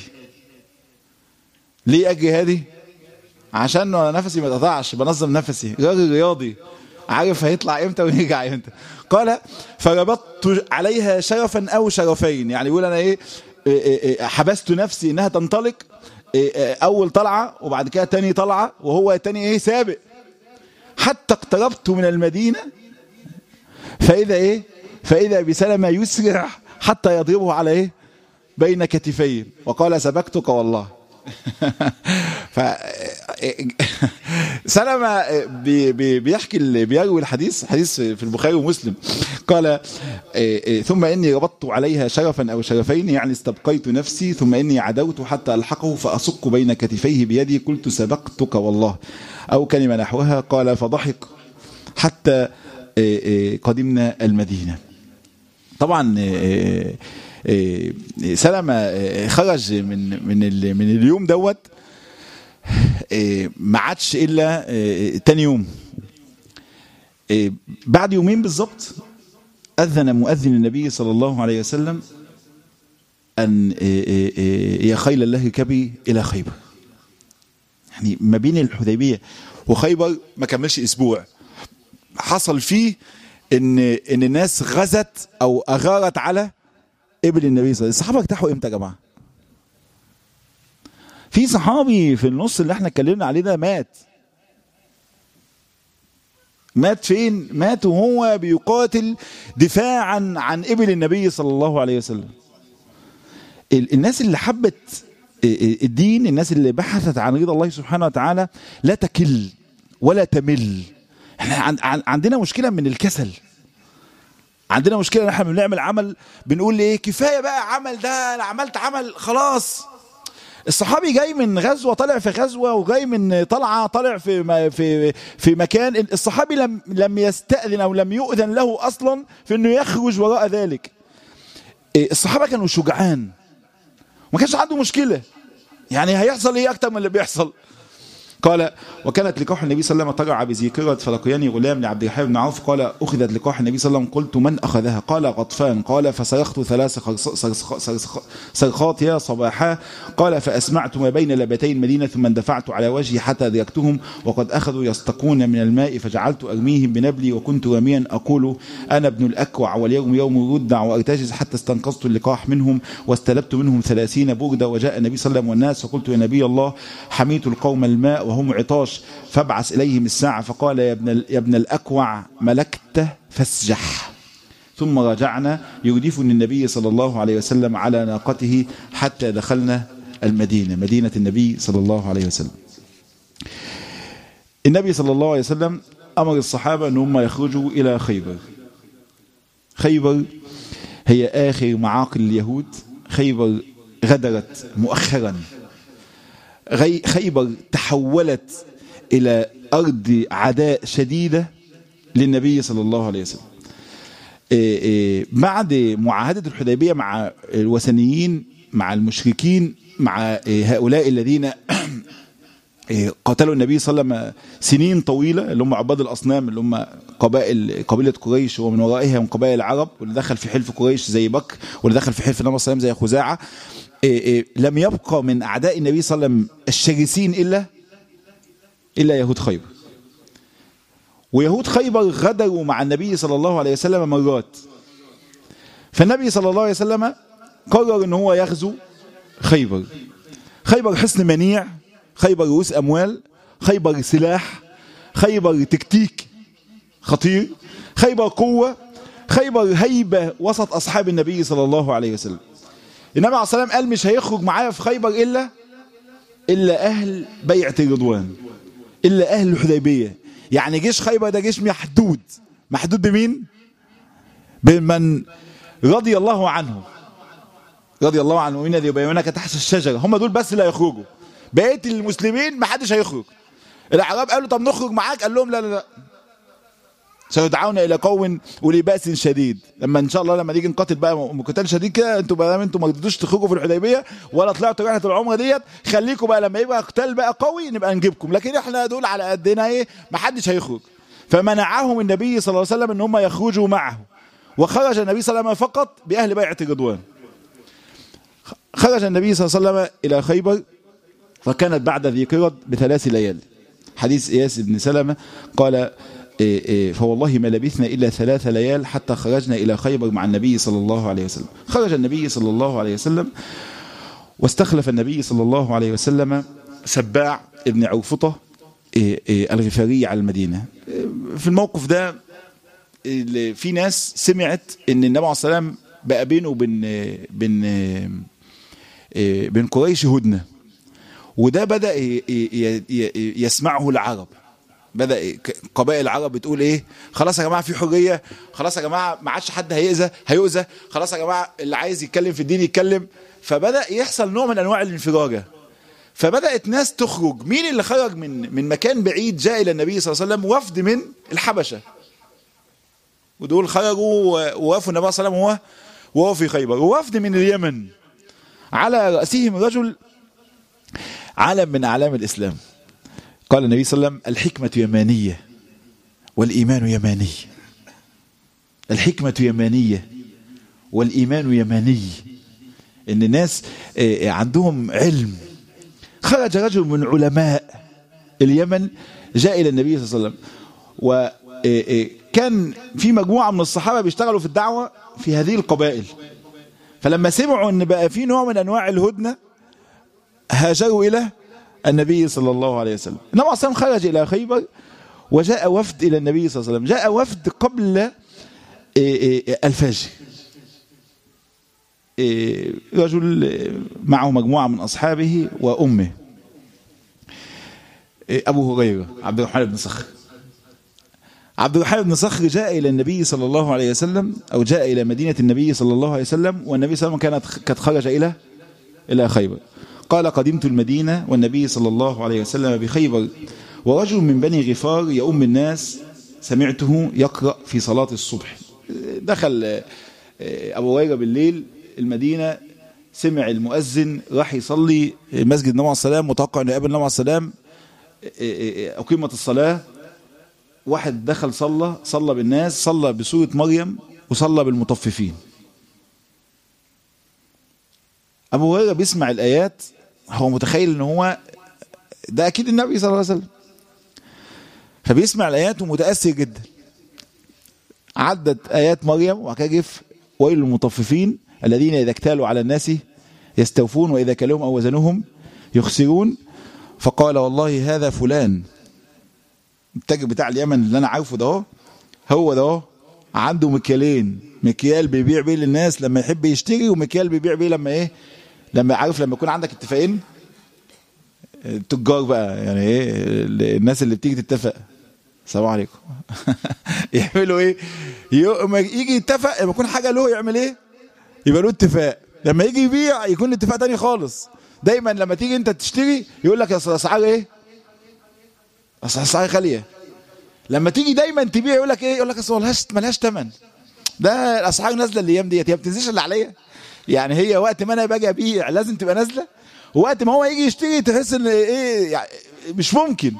ليه أجري هادي عشان نفسي ما اتقطعش بنظم نفسي راجل رياضي عارف هيطلع امتى ويرجع امتى قال فربطت عليها شرفا او شرفين يعني يقول انا ايه إيه إيه حبست نفسي انها تنطلق إيه إيه اول طلعه وبعد كده تاني طلعه وهو تاني ايه سابق حتى اقتربت من المدينه فاذا ايه فاذا بسلمة يسرع حتى يضربه على ايه بين كتفيه وقال سبقتك والله ف سلمة بي بي بيحكي ال- بيروي الحديث حديث في البخاري ومسلم قال ثم اني ربطت عليها شرفا او شرفين يعني استبقيت نفسي ثم اني عدوت حتى الحقه فاصك بين كتفيه بيدي قلت سبقتك والله او كلمه نحوها قال فضحك حتى قدمنا المدينه طبعا آه، آه، سلمة آه، خرج من من ال- من اليوم دوت آه، ما عادش الا آه، تاني يوم آه، بعد يومين بالظبط اذن مؤذن النبي صلى الله عليه وسلم ان آه، آه، آه، يا خيل الله كبي الى خيبر يعني ما بين الحديبيه وخيبر ما كملش اسبوع حصل فيه ان ان الناس غزت او اغارت على ابن النبي صلى الله عليه وسلم الصحابه ارتاحوا امتى يا جماعه في صحابي في النص اللي احنا اتكلمنا عليه ده مات مات فين مات وهو بيقاتل دفاعا عن ابن النبي صلى الله عليه وسلم ال- الناس اللي حبت الدين الناس اللي بحثت عن رضا الله سبحانه وتعالى لا تكل ولا تمل احنا عن- عن- عندنا مشكله من الكسل عندنا مشكله ان احنا بنعمل عمل بنقول ايه كفايه بقى عمل ده انا عملت عمل خلاص الصحابي جاي من غزوه طالع في غزوه وجاي من طلعه طالع في م- في في مكان الصحابي لم لم يستاذن او لم يؤذن له اصلا في انه يخرج وراء ذلك إيه، الصحابه كانوا شجعان وما كانش عنده مشكله يعني هيحصل ايه اكتر من اللي بيحصل قال وكانت لقاح النبي صلى الله عليه وسلم ترعى بذكرة فلقياني غلام لعبد الرحمن بن عوف قال أخذت لقاح النبي صلى الله عليه وسلم قلت من أخذها قال غطفان قال فصرخت ثلاث خرص- صرخ- صرخ- صرخات يا صباحا قال فأسمعت ما بين لبتي المدينة ثم اندفعت على وجهي حتى أدركتهم وقد أخذوا يستقون من الماء فجعلت أرميهم بنبلي وكنت راميا أقول أنا ابن الأكوع واليوم يوم ردع وأرتجز حتى استنقذت اللقاح منهم واستلبت منهم ثلاثين بردة وجاء النبي صلى الله عليه وسلم والناس فقلت يا نبي الله حميت القوم الماء وهم عطاش فابعث إليهم الساعة فقال يا ابن, ال- يا ابن الأكوع ملكت فاسجح ثم رجعنا يردفني النبي صلى الله عليه وسلم على ناقته حتى دخلنا المدينة مدينة النبي صلى الله عليه وسلم النبي صلى الله عليه وسلم أمر الصحابة أن هم يخرجوا إلى خيبر خيبر هي آخر معاقل اليهود خيبر غدرت مؤخرا غي- خيبر تحولت إلى أرض عداء شديدة للنبي صلى الله عليه وسلم إيه إيه بعد معاهدة الحديبية مع الوثنيين مع المشركين مع إيه هؤلاء الذين قاتلوا النبي صلى الله عليه وسلم سنين طويلة اللي هم عباد الأصنام اللي هم قبائل قبيلة قريش ومن ورائها من قبائل العرب واللي دخل في حلف قريش زي بكر واللي دخل في حلف النبي صلى الله عليه وسلم زي خزاعة لم يبقى من أعداء النبي صلى الله عليه وسلم الشرسين إلا إلا يهود خيبر ويهود خيبر غدروا مع النبي صلى الله عليه وسلم مرات فالنبي صلى الله عليه وسلم قرر ان هو يغزو خيبر خيبر حصن منيع خيبر رؤوس اموال خيبر سلاح خيبر تكتيك خطير خيبر قوة خيبر هيبة وسط أصحاب النبي صلى الله عليه وسلم النبي عليه الصلاة والسلام قال مش هيخرج معايا في خيبر إلا إلا أهل بيعة الرضوان إلا أهل الحديبية يعني جيش خيبر ده جيش محدود محدود بمين بمن رضي الله عنه رضي الله عنه ومن الذي يبايعونك تحت الشجرة هم دول بس اللي هيخرجوا بقية المسلمين ما حدش هيخرج الأعراب قالوا طب نخرج معاك قال لهم لا لا لا سيدعون الى قوم اولي باس شديد لما ان شاء الله لما نيجي نقاتل بقى قتال شديد كده انتوا بقى انتوا ما رضيتوش تخرجوا في الحديبيه ولا طلعتوا رحله العمره ديت خليكم بقى لما يبقى قتال بقى قوي نبقى نجيبكم لكن احنا دول على قدنا ايه ما حدش هيخرج فمنعهم النبي صلى الله عليه وسلم ان هم يخرجوا معه وخرج النبي صلى الله عليه وسلم فقط باهل بيعه الرضوان خرج النبي صلى الله عليه وسلم الى خيبر فكانت بعد ذي قرد بثلاث ليال حديث اياس بن سلمة قال إيه إيه فوالله ما لبثنا إلا ثلاث ليال حتى خرجنا إلى خيبر مع النبي صلى الله عليه وسلم خرج النبي صلى الله عليه وسلم واستخلف النبي صلى الله عليه وسلم سباع ابن عوفطة إيه الغفاري على المدينة في الموقف ده في ناس سمعت ان النبي عليه الصلاة والسلام بقى بينه وبين بين بين قريش هدنه وده بدأ يسمعه العرب بدأ قبائل العرب بتقول ايه خلاص يا جماعة في حرية خلاص يا جماعة ما عادش حد هيأذى هيؤذى خلاص يا جماعة اللي عايز يتكلم في الدين يتكلم فبدأ يحصل نوع من انواع الانفراجة فبدأت ناس تخرج مين اللي خرج من من مكان بعيد جاء الى النبي صلى الله عليه وسلم وفد من الحبشة ودول خرجوا ووقفوا النبي صلى الله عليه وسلم وهو وهو في خيبر ووفد من اليمن على رأسهم رجل علم من أعلام الإسلام قال النبي صلى الله عليه وسلم الحكمة يمانية والإيمان يماني الحكمة يمانية والإيمان يماني إن الناس عندهم علم خرج رجل من علماء اليمن جاء إلى النبي صلى الله عليه وسلم وكان في مجموعة من الصحابة بيشتغلوا في الدعوة في هذه القبائل فلما سمعوا ان بقى في نوع من انواع الهدنه هاجروا الى النبي صلى الله عليه وسلم النبي صلى الله عليه وسلم خرج الى خيبر وجاء وفد الى النبي صلى الله عليه وسلم جاء وفد قبل الفجر رجل معه مجموعه من اصحابه وامه ابو هريره عبد الرحمن بن صخر عبد الرحمن بن صخر جاء إلى النبي صلى الله عليه وسلم أو جاء إلى مدينة النبي صلى الله عليه وسلم والنبي صلى الله عليه وسلم كانت قد خرج إلى إلى خيبر قال قدمت المدينة والنبي صلى الله عليه وسلم بخيبر ورجل من بني غفار يؤم الناس سمعته يقرأ في صلاة الصبح دخل أبو هريرة بالليل المدينة سمع المؤذن راح يصلي مسجد النبي عليه السلام متوقع أن يقابل النبي عليه السلام أقيمت الصلاة واحد دخل صلى صلى بالناس صلى بسورة مريم وصلى بالمطففين أبو هريرة بيسمع الآيات هو متخيل ان هو ده أكيد النبي صلى الله عليه وسلم فبيسمع الآيات ومتأثر جدا عدت آيات مريم وكجف ويل المطففين الذين إذا اكتالوا على الناس يستوفون وإذا كلهم أو وزنهم يخسرون فقال والله هذا فلان التاجر بتاع اليمن اللي انا عارفه ده هو ده عنده مكيالين مكيال بيبيع بيه للناس لما يحب يشتري ومكيال بيبيع بيه لما ايه لما عارف لما يكون عندك اتفاقين التجار بقى يعني ايه الناس اللي بتيجي تتفق السلام عليكم يعملوا ايه لما يجي يتفق لما يكون حاجه له يعمل ايه يبقى له اتفاق لما يجي يبيع يكون الاتفاق تاني خالص دايما لما تيجي انت تشتري يقول لك اصل اسعار ايه اصل اسعار غاليه لما تيجي دايما تبيع يقول لك ايه يقول لك اصل ملهاش ملهاش ثمن ده الاسعار نازله الايام ديت هي ما بتنزلش اللي عليا يعني هي وقت ما انا باجي ابيع لازم تبقى نازله وقت ما هو يجي يشتري تحس ان ايه يعني مش ممكن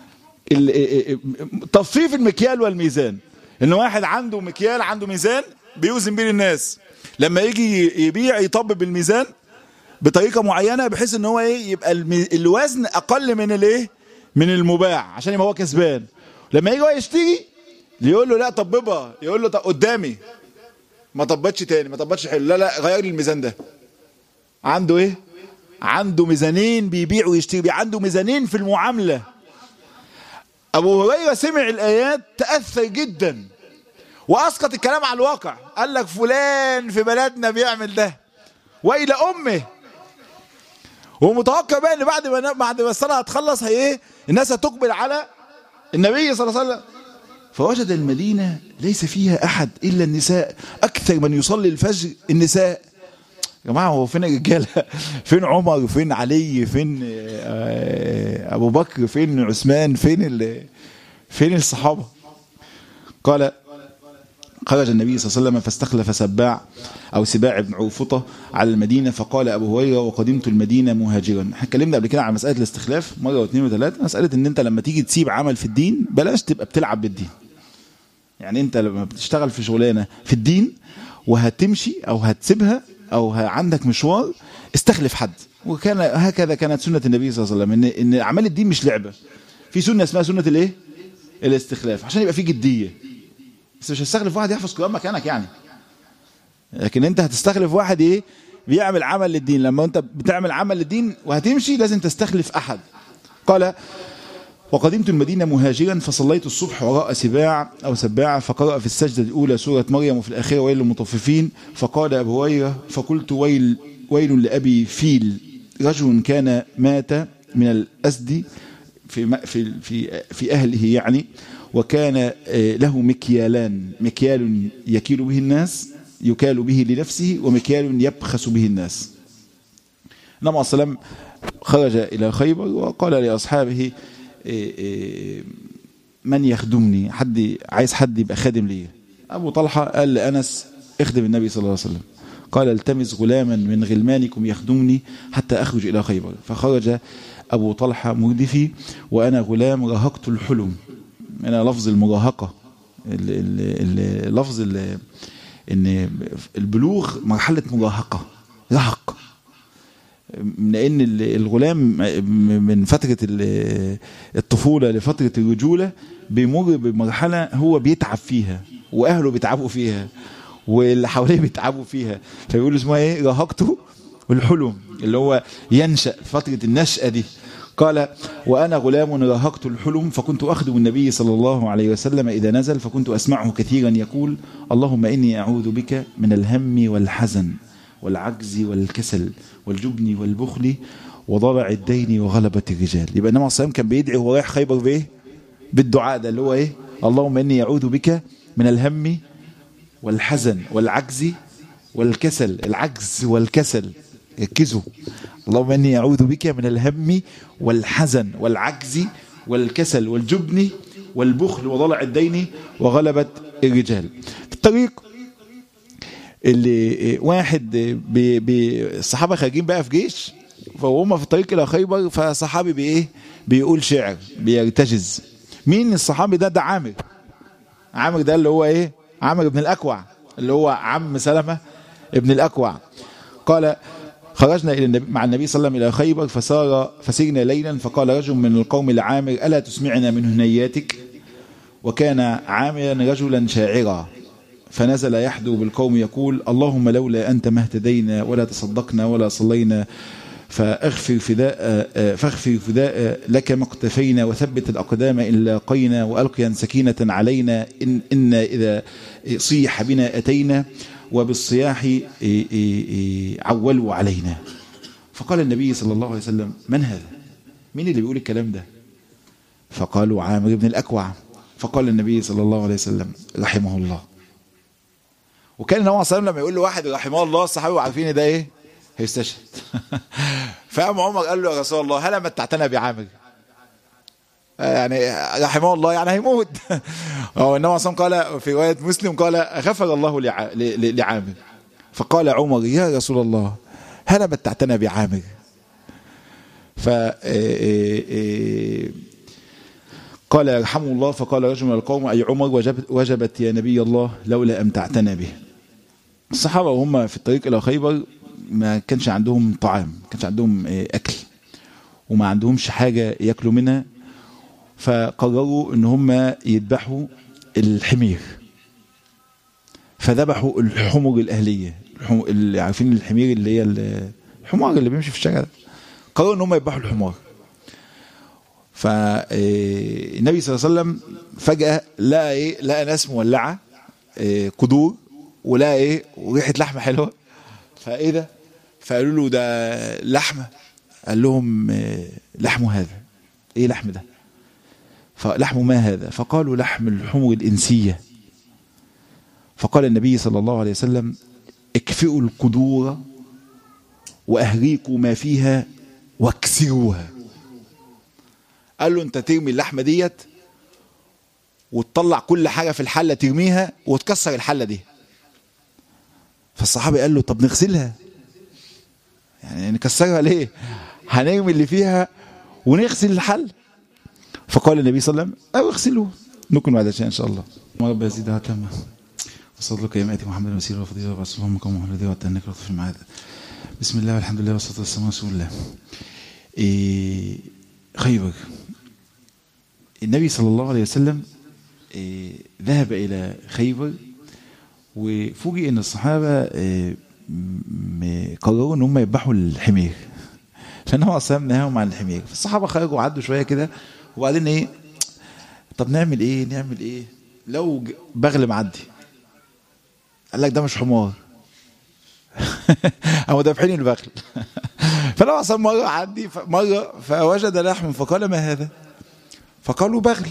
تصفيف المكيال والميزان ان واحد عنده مكيال عنده ميزان بيوزن بين الناس لما يجي يبيع يطبب الميزان بطريقه معينه بحيث ان هو ايه يبقى الوزن اقل من الايه من المباع عشان يبقى هو كسبان لما يجي هو يشتري يقول له لا طببها يقول له طب قدامي ما طبتش تاني ما طبتش حلو لا لا غير لي الميزان ده عنده ايه عنده ميزانين بيبيع ويشتري عنده ميزانين في المعامله ابو هريره سمع الايات تاثر جدا واسقط الكلام على الواقع قال لك فلان في بلدنا بيعمل ده والى امه ومتوقع بقى ان بعد ما بعد ما الصلاه هتخلص هي ايه الناس هتقبل على النبي صلى الله عليه وسلم فوجد المدينه ليس فيها احد الا النساء اكثر من يصلي الفجر النساء يا جماعه هو فين الرجاله فين عمر فين علي فين ابو بكر فين عثمان فين فين الصحابه قال خرج النبي صلى الله عليه وسلم فاستخلف سباع او سباع بن عوفطه على المدينه فقال ابو هريره وقدمت المدينه مهاجرا احنا اتكلمنا قبل كده على مساله الاستخلاف مره واثنين وثلاثه مساله ان انت لما تيجي تسيب عمل في الدين بلاش تبقى بتلعب بالدين يعني انت لما بتشتغل في شغلانه في الدين وهتمشي او هتسيبها او عندك مشوار استخلف حد وكان هكذا كانت سنه النبي صلى الله عليه وسلم ان ان اعمال الدين مش لعبه في سنه اسمها سنه الايه الاستخلاف عشان يبقى في جديه بس مش هتستخلف واحد يحفظ قران مكانك يعني لكن انت هتستخلف واحد ايه بيعمل عمل للدين لما انت بتعمل عمل للدين وهتمشي لازم تستخلف احد قال وقدمت المدينة مهاجرا فصليت الصبح وراء سباع أو سباع فقرأ في السجدة الأولى سورة مريم وفي الآخرة ويل للمطففين فقال أبو هريرة فقلت ويل ويل لأبي فيل رجل كان مات من الأسد في في في في أهله يعني وكان له مكيالان مكيال يكيل به الناس يكال به لنفسه ومكيال يبخس به الناس النبي صلى الله عليه وسلم خرج إلى خيبر وقال لأصحابه من يخدمني حد عايز حد يبقى خادم لي أبو طلحة قال لأنس اخدم النبي صلى الله عليه وسلم قال التمس غلاما من غلمانكم يخدمني حتى أخرج إلى خيبر فخرج أبو طلحة مردفي وأنا غلام رهقت الحلم أنا لفظ المراهقة اللفظ ان البلوغ مرحلة مراهقة رهق لان الغلام من فترة الطفولة لفترة الرجولة بيمر بمرحلة هو بيتعب فيها واهله بيتعبوا فيها واللي حواليه بيتعبوا فيها فيقول اسمها ايه رهقته والحلم اللي هو ينشأ فترة النشأة دي قال وأنا غلام راهقت الحلم فكنت أخدم النبي صلى الله عليه وسلم إذا نزل فكنت أسمعه كثيرا يقول اللهم إني أعوذ بك من الهم والحزن والعجز والكسل والجبن والبخل وضرع الدين وغلبة الرجال يبقى النبي صلى الله كان بيدعي وهو رايح خيبر بإيه؟ بالدعاء ده اللي هو إيه؟ اللهم إني أعوذ بك من الهم والحزن والعجز والكسل العجز والكسل ركزوا اللهم اني اعوذ بك من الهم والحزن والعجز والكسل والجبن والبخل وضلع الدين وغلبة الرجال في الطريق اللي واحد بي بي الصحابة خارجين بقى في جيش فهم في الطريق إلى خيبر فصحابي بإيه بيقول شعر بيرتجز مين الصحابي ده ده عامر عامر ده اللي هو إيه عامر بن الأكوع اللي هو عم سلمة ابن الأكوع قال خرجنا إلى النبي مع النبي صلى الله عليه وسلم إلى خيبر فسار فسرنا ليلا فقال رجل من القوم لعامر ألا تسمعنا من هنياتك وكان عامرا رجلا شاعرا فنزل يحدو بالقوم يقول اللهم لولا أنت ما اهتدينا ولا تصدقنا ولا صلينا فاغفر فداء فاغفر فداء لك ما اقتفينا وثبت الأقدام إن لاقينا وألقيا سكينة علينا إن, إن إذا صيح بنا أتينا وبالصياح عولوا علينا فقال النبي صلى الله عليه وسلم من هذا مين اللي بيقول الكلام ده فقالوا عامر بن الأكوع فقال النبي صلى الله عليه وسلم رحمه الله وكان النبي صلى الله عليه وسلم لما يقول له واحد رحمه الله الصحابه عارفين ده ايه هيستشهد فقام عمر قال له يا رسول الله هل متعتنا بعامر يعني رحمه الله يعني هيموت هو النبي صلى قال في روايه مسلم قال غفر الله لعامر فقال عمر يا رسول الله هل متعتنا بعامر ف قال يرحمه الله فقال رجل من القوم أي عمر وجبت, وجبت يا نبي الله لولا أمتعتنا به الصحابة وهم في الطريق إلى خيبر ما كانش عندهم طعام ما كانش عندهم أكل وما عندهمش حاجة يأكلوا منها فقرروا ان هم يذبحوا الحمير فذبحوا الحمر الأهلية اللي عارفين الحمير اللي هي الحمار اللي بيمشي في الشارع قرروا ان هم يذبحوا الحمار فالنبي صلى الله عليه وسلم فجأة لقى ايه لقى ناس مولعة إيه قدور ولقى ايه وريحة لحمة حلوة فايه ده فقالوا له ده لحمة قال لهم إيه لحم هذا ايه لحم ده فلحم ما هذا فقالوا لحم الحمر الإنسية فقال النبي صلى الله عليه وسلم اكفئوا القدور وأهريقوا ما فيها واكسروها قال له انت ترمي اللحمة ديت وتطلع كل حاجة في الحلة ترميها وتكسر الحلة دي فالصحابي قال له طب نغسلها يعني نكسرها ليه هنرمي اللي فيها ونغسل الحل فقال النبي صلى الله عليه وسلم او اغسلوه نكون بعد شيء ان شاء الله ما رب يزيد عتما وصلى لك يا محمد وسيله وفضيله ورسول الله مقام محمد واتنك في المعاد بسم الله والحمد لله والصلاه والسلام على رسول الله إيه خيبر النبي صلى الله عليه وسلم إيه ذهب الى خيبر وفوجئ ان الصحابه إيه قرروا ان هم يذبحوا الحمير فالنبي اصلا نهاهم عن الحمير فالصحابه خرجوا وعدوا شويه كده وبعدين ايه طب نعمل ايه نعمل ايه لو بغل معدي قال لك ده مش حمار او دافعين البغل فلو اصلا مره عدي مره فوجد لحم فقال ما هذا فقالوا بغل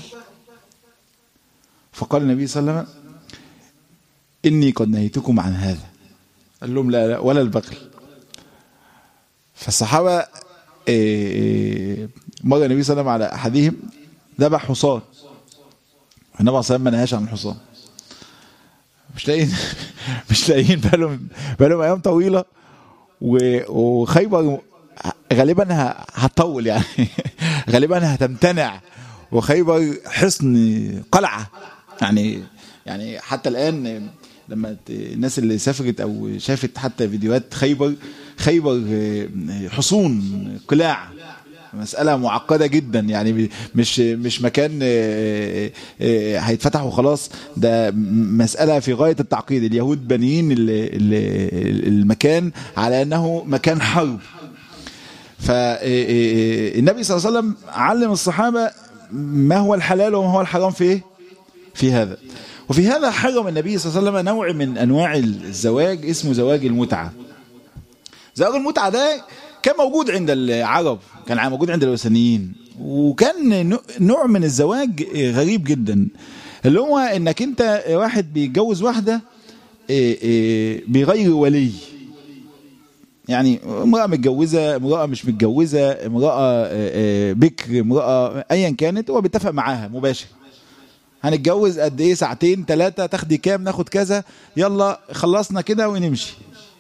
فقال النبي صلى الله عليه وسلم اني قد نهيتكم عن هذا قال لهم لا, لا ولا البغل فالصحابه إيه مر النبي صلى الله عليه وسلم على احدهم ذبح حصان النبي صلى الله عليه وسلم ما نهاش عن الحصان مش لاقيين مش لاقيين بالهم بالهم ايام طويله وخيبر غالبا هتطول يعني غالبا هتمتنع وخيبر حصن قلعه يعني يعني حتى الان لما الناس اللي سافرت او شافت حتى فيديوهات خيبر خيبر حصون قلاع مسألة معقدة جدا يعني مش مش مكان هيتفتح وخلاص ده مسألة في غاية التعقيد اليهود بانيين المكان على أنه مكان حرب فالنبي صلى الله عليه وسلم علم الصحابة ما هو الحلال وما هو الحرام في ايه؟ في هذا وفي هذا حرم النبي صلى الله عليه وسلم نوع من أنواع الزواج اسمه زواج المتعة زواج المتعة ده كان موجود عند العرب كان موجود عند الوثنيين وكان نوع من الزواج غريب جدا اللي هو انك انت واحد بيتجوز واحده بغير ولي يعني امراه متجوزه امراه مش متجوزه امراه بكر امراه ايا كانت هو بيتفق معاها مباشر هنتجوز قد ايه ساعتين ثلاثه تاخدي كام ناخد كذا يلا خلصنا كده ونمشي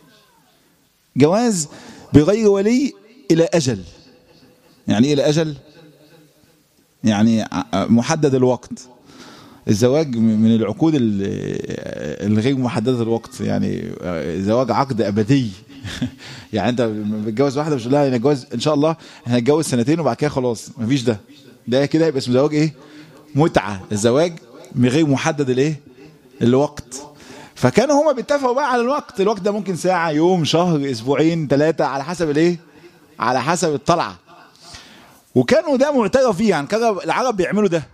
جواز بغير ولي إلى أجل يعني إيه إلى أجل يعني محدد الوقت الزواج من العقود الغير محددة الوقت يعني زواج عقد أبدي يعني أنت بتتجوز واحدة مش لها نتجوز إن شاء الله احنا هنتجوز سنتين وبعد كده خلاص مفيش ده ده كده يبقى اسمه زواج إيه متعة الزواج من غير محدد الإيه الوقت فكانوا هما بيتفقوا بقى على الوقت الوقت ده ممكن ساعة يوم شهر اسبوعين ثلاثة على حسب الايه على حسب الطلعة وكانوا ده معترف فيه يعني كانوا العرب بيعملوا ده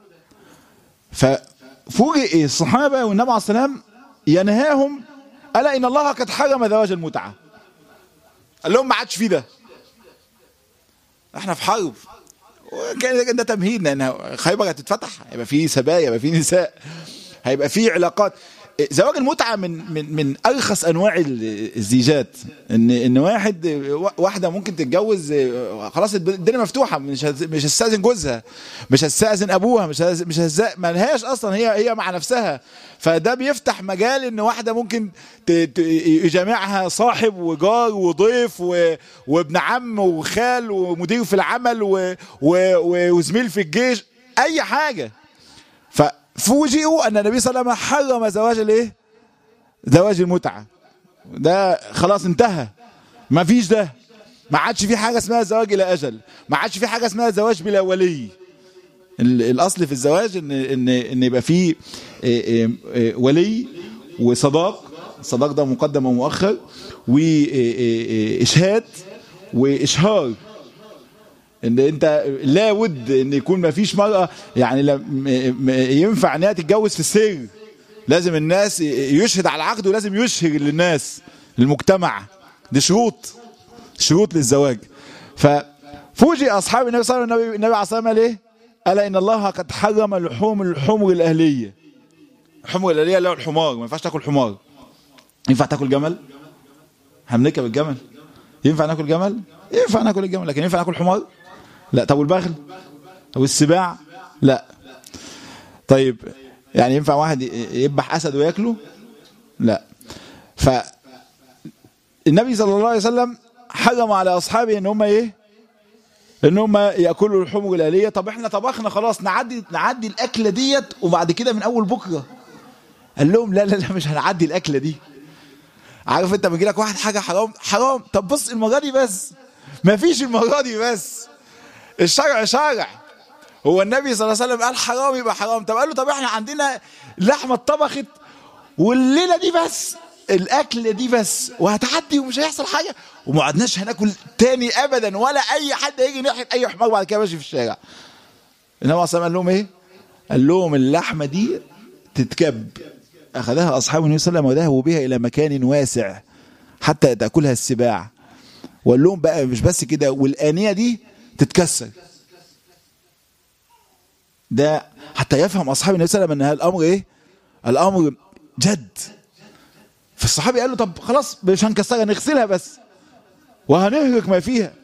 ففوجئ الصحابة والنبي عليه السلام ينهاهم ألا إن الله قد حرم زواج المتعة قال لهم ما عادش فيه ده احنا في حرب وكان ده تمهيد لان خيبر هتتفتح هيبقى فيه سبايا هيبقى فيه نساء هيبقى فيه علاقات زواج المتعه من من من ارخص انواع الزيجات ان ان واحد واحده ممكن تتجوز خلاص الدنيا مفتوحه مش مش هتستاذن جوزها مش هتستاذن ابوها مش مش هتستأذن ما لهاش اصلا هي هي مع نفسها فده بيفتح مجال ان واحده ممكن يجامعها صاحب وجار وضيف وابن عم وخال ومدير في العمل وزميل في الجيش اي حاجه ففوجئوا ان النبي صلى الله عليه وسلم حرم زواج الايه زواج المتعه ده خلاص انتهى ما فيش ده ما عادش في حاجه اسمها زواج الى اجل ما عادش في حاجه اسمها زواج بلا ولي الاصل في الزواج ان ان ان يبقى فيه ولي وصداق الصداق ده مقدم ومؤخر واشهاد واشهار ان انت لابد ان يكون ما فيش مرأة يعني ينفع انها تتجوز في السر لازم الناس يشهد على العقد ولازم يشهر للناس للمجتمع دي شروط شروط للزواج ففوجئ اصحاب النبي صلى الله عليه وسلم النبي عليه الصلاه والسلام ايه الا ان الله قد حرم لحوم الحمر الاهليه الحمر الاهليه اللي هو الحمار ما ينفعش تاكل حمار ينفع تاكل جمل هنركب الجمل ينفع ناكل جمل ينفع ناكل الجمل لكن ينفع ناكل حمار لا طب والبغل طب السباع لا طيب يعني ينفع واحد يذبح اسد وياكله لا ف النبي صلى الله عليه وسلم حرم على اصحابه ان هم ايه ان هم ياكلوا الحمر الاليه طب احنا طبخنا خلاص نعدي نعدي الاكله ديت وبعد كده من اول بكره قال لهم لا لا لا مش هنعدي الاكله دي عارف انت بيجي لك واحد حاجه حرام حرام طب بص المره دي بس ما فيش المره دي بس الشرع شرع هو النبي صلى الله عليه وسلم قال حرام يبقى حرام طب قال له طب احنا عندنا لحمه اتطبخت والليله دي بس الاكله دي بس وهتعدي ومش هيحصل حاجه وما عدناش هناكل تاني ابدا ولا اي حد هيجي ناحيه اي حمار بعد كده ماشي في الشارع النبي صلى الله عليه وسلم قال لهم ايه؟ قال لهم اللحمه دي تتكب اخذها اصحاب النبي صلى الله عليه وسلم وذهبوا بها الى مكان واسع حتى تاكلها السباع وقال لهم بقى مش بس كده والانيه دي تتكسر ده حتى يفهم اصحاب النبي صلى الله عليه وسلم ان الامر ايه الامر جد فالصحابي قال له طب خلاص مش هنكسرها نغسلها بس وهنهلك ما فيها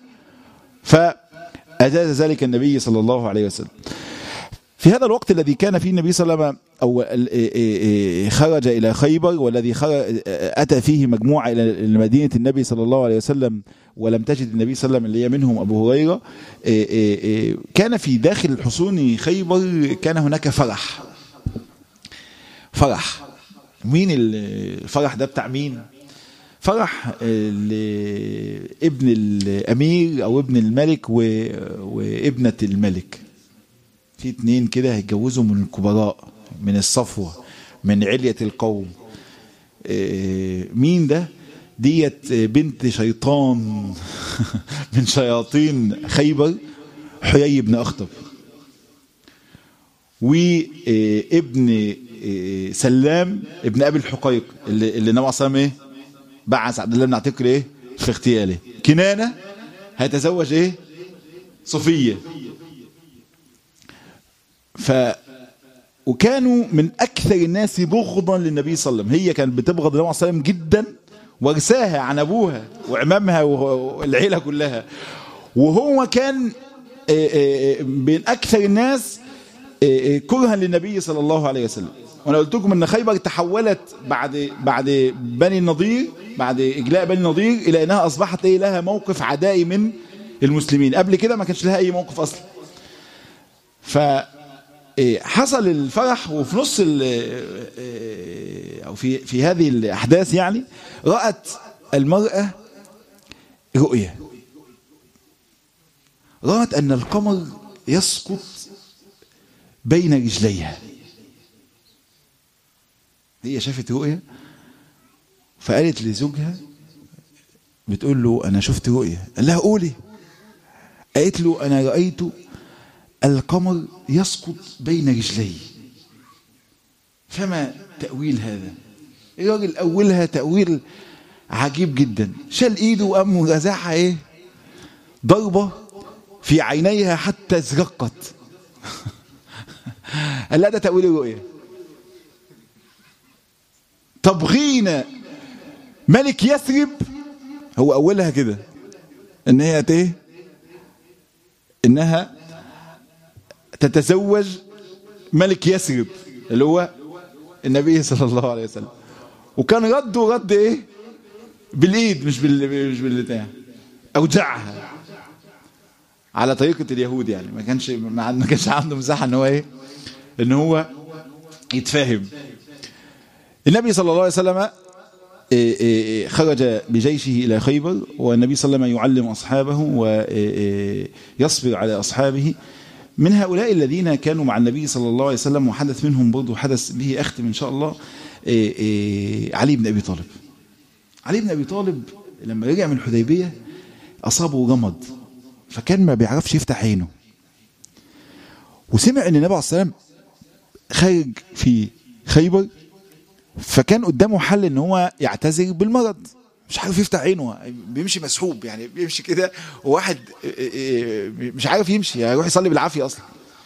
فأجاز ذلك النبي صلى الله عليه وسلم في هذا الوقت الذي كان فيه النبي صلى الله عليه وسلم أو خرج إلى خيبر والذي أتى فيه مجموعة إلى مدينة النبي صلى الله عليه وسلم ولم تجد النبي صلى الله عليه وسلم اللي هي منهم أبو هريرة كان في داخل حصون خيبر كان هناك فرح فرح مين الفرح ده بتاع مين فرح ابن الامير او ابن الملك وابنه الملك في اتنين كده هيتجوزوا من الكبراء من الصفوه من عليه القوم مين ده ديت بنت شيطان من شياطين خيبر حيي بن اخطب وابن سلام ابن ابي الحقيق اللي اللي النبي صلى الله عليه وسلم ايه بعث عبد الله بن عتيق ايه في اغتياله كنانه هيتزوج ايه صفيه ف وكانوا من اكثر الناس بغضا للنبي صلى الله عليه وسلم هي كانت بتبغض النبي صلى الله عليه وسلم جدا ورثاها عن ابوها وعمامها والعيله كلها وهو كان بين اكثر الناس كرها للنبي صلى الله عليه وسلم وانا قلت لكم ان خيبر تحولت بعد بعد بني النضير بعد اجلاء بني النضير الى انها اصبحت ايه لها موقف عدائي من المسلمين قبل كده ما كانش لها اي موقف اصلا ف حصل الفرح وفي نص او في في هذه الاحداث يعني رات المراه رؤيه رات ان القمر يسقط بين رجليها هي شافت رؤية فقالت لزوجها بتقول له أنا شفت رؤية قال لها قولي قالت له أنا رأيت القمر يسقط بين رجلي فما تأويل هذا الراجل أولها تأويل عجيب جدا شال إيده وقام رزعها إيه ضربة في عينيها حتى ازرقت قال لا ده تأويل الرؤية تبغين ملك يثرب هو اولها كده ان هي ايه انها تتزوج ملك يثرب اللي هو النبي صلى الله عليه وسلم وكان رده رد ايه بالايد مش بال مش بالبتاع اوجعها على طريقه اليهود يعني ما كانش ما كانش عنده مساحه ان هو ايه ان هو يتفاهم النبي صلى الله عليه وسلم خرج بجيشه إلى خيبر والنبي صلى الله عليه وسلم يعلم أصحابه ويصبر على أصحابه من هؤلاء الذين كانوا مع النبي صلى الله عليه وسلم وحدث منهم برضه حدث به أختم إن شاء الله علي بن أبي طالب علي بن أبي طالب لما رجع من الحديبية أصابه جمد فكان ما بيعرفش يفتح عينه وسمع أن النبي عليه الصلاة والسلام خارج في خيبر فكان قدامه حل ان هو يعتذر بالمرض مش عارف يفتح عينه بيمشي مسحوب يعني بيمشي كده وواحد مش عارف يمشي هيروح يعني يصلي بالعافيه اصلا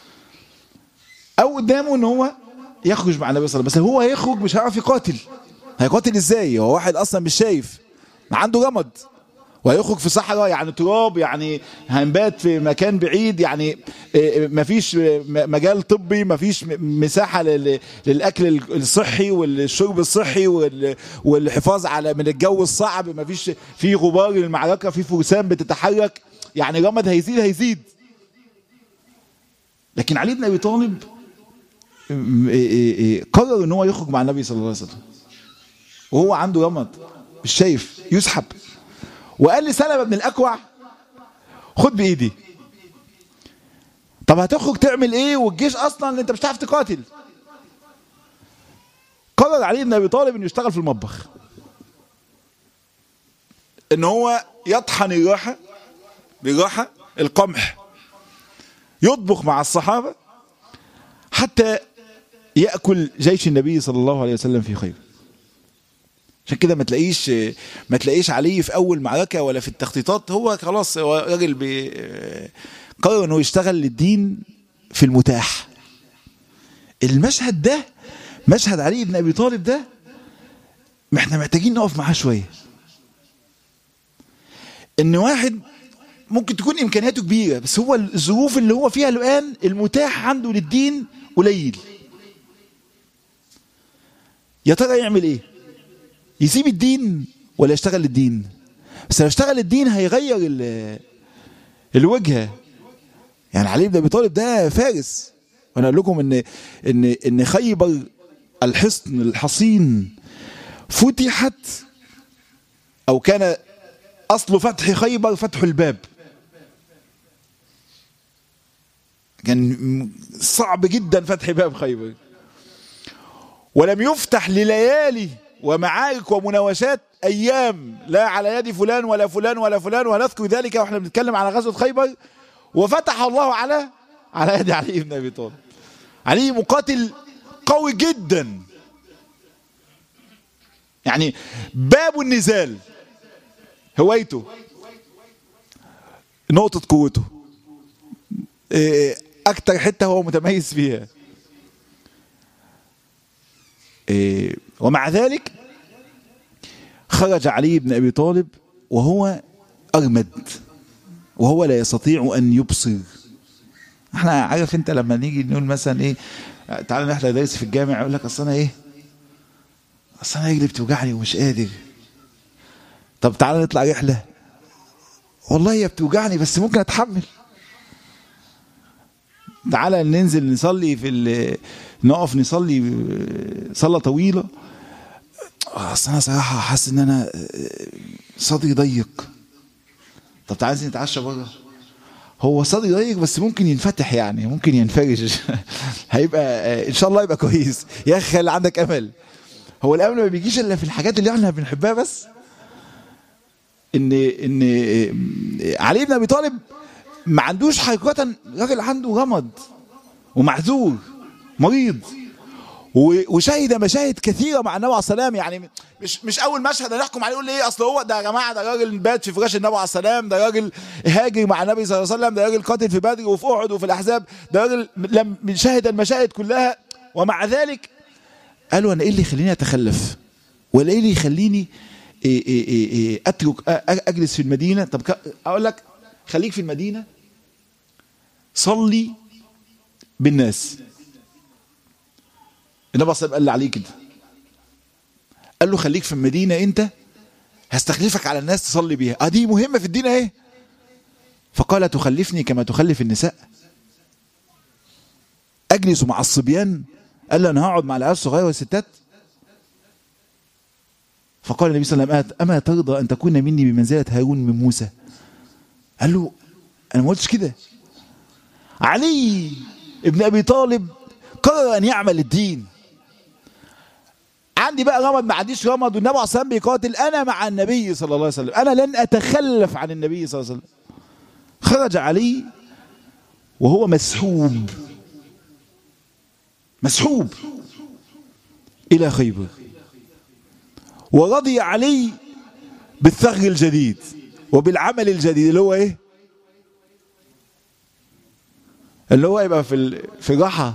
او قدامه ان هو يخرج مع النبي صلى الله عليه وسلم بس هو هيخرج مش هيعرف يقاتل هيقاتل ازاي هو واحد اصلا مش شايف عنده جمد وهيخرج في صحراء يعني تراب يعني هنبات في مكان بعيد يعني مفيش مجال طبي مفيش مساحة للأكل الصحي والشرب الصحي والحفاظ على من الجو الصعب مفيش في غبار المعركة في فرسان بتتحرك يعني رمد هيزيد هيزيد لكن علي بن أبي طالب قرر ان هو يخرج مع النبي صلى الله عليه وسلم وهو عنده رمد مش شايف يسحب وقال لي سلمة بن الأكوع خد بإيدي طب هتخرج تعمل ايه والجيش اصلا اللي انت مش هتعرف تقاتل قرر علي بن ابي طالب انه يشتغل في المطبخ ان هو يطحن الراحه بالراحه القمح يطبخ مع الصحابه حتى ياكل جيش النبي صلى الله عليه وسلم في خير عشان كده ما تلاقيش ما تلاقيش علي في اول معركه ولا في التخطيطات هو خلاص هو راجل قرر انه يشتغل للدين في المتاح المشهد ده مشهد علي بن ابي طالب ده احنا محتاجين نقف معاه شويه ان واحد ممكن تكون امكانياته كبيره بس هو الظروف اللي هو فيها الان المتاح عنده للدين قليل يا ترى يعمل ايه يسيب الدين ولا يشتغل للدين بس لو اشتغل الدين هيغير الوجهه يعني علي بن ابي طالب ده فارس وانا اقول لكم ان ان ان خيبر الحصن الحصين فتحت او كان اصل فتح خيبر فتح الباب كان صعب جدا فتح باب خيبر ولم يفتح لليالي ومعارك ومناوشات ايام لا على يد فلان ولا فلان ولا فلان ونذكر ذلك واحنا بنتكلم على غزوه خيبر وفتح الله على على يد علي بن ابي طالب علي مقاتل قوي جدا يعني باب النزال هوايته نقطة قوته أكتر حتة هو متميز فيها ومع ذلك خرج علي بن أبي طالب وهو أرمد وهو لا يستطيع أن يبصر احنا عارف انت لما نيجي نقول مثلا ايه تعالى نحضر درس في الجامع يقول لك اصل انا ايه اصل انا رجلي بتوجعني ومش قادر طب تعالى نطلع رحله والله هي بتوجعني بس ممكن اتحمل تعالى ننزل نصلي في نقف نصلي صلاه طويله اصل انا صراحه حاسس ان انا صدري ضيق طب تعالى ننزل نتعشى بره هو صدري ضيق بس ممكن ينفتح يعني ممكن ينفرج هيبقى ان شاء الله يبقى كويس يا اخي خلي عندك امل هو الامل ما بيجيش الا في الحاجات اللي احنا بنحبها بس ان ان علي بن ابي طالب ما عندوش حقيقه راجل عنده غمض ومعذور مريض وشهد مشاهد كثيره مع النبي عليه السلام يعني مش مش اول مشهد هنحكم عليه يقول ايه اصل هو ده يا جماعه ده راجل بات في فراش النبي عليه السلام ده راجل هاجر مع النبي صلى الله عليه وسلم ده راجل قاتل في بدر وفي احد وفي الاحزاب ده راجل لم شهد المشاهد كلها ومع ذلك قالوا انا ايه اللي يخليني اتخلف ولا ايه اللي يخليني إيه إيه إيه إيه اترك أ- أ- اجلس في المدينه طب ك- اقول لك خليك في المدينه صلي بالناس النبي صلى الله عليه وسلم قال لي عليه كده قال له خليك في المدينه انت هستخلفك على الناس تصلي بيها اه دي مهمه في الدين اهي فقال تخلفني كما تخلف النساء اجلس مع الصبيان قال له انا هقعد مع العيال الصغيره والستات فقال النبي صلى الله عليه وسلم اما ترضى ان تكون مني بمنزله هارون من موسى قال له انا ما قلتش كده علي ابن ابي طالب قرر ان يعمل الدين عندي بقى رمض ما عنديش رمض والنبي عليه الصلاه والسلام بيقاتل انا مع النبي صلى الله عليه وسلم انا لن اتخلف عن النبي صلى الله عليه وسلم خرج علي وهو مسحوب مسحوب الى خيبر ورضي علي بالثغر الجديد وبالعمل الجديد اللي هو ايه اللي هو يبقى في ال- في الراحه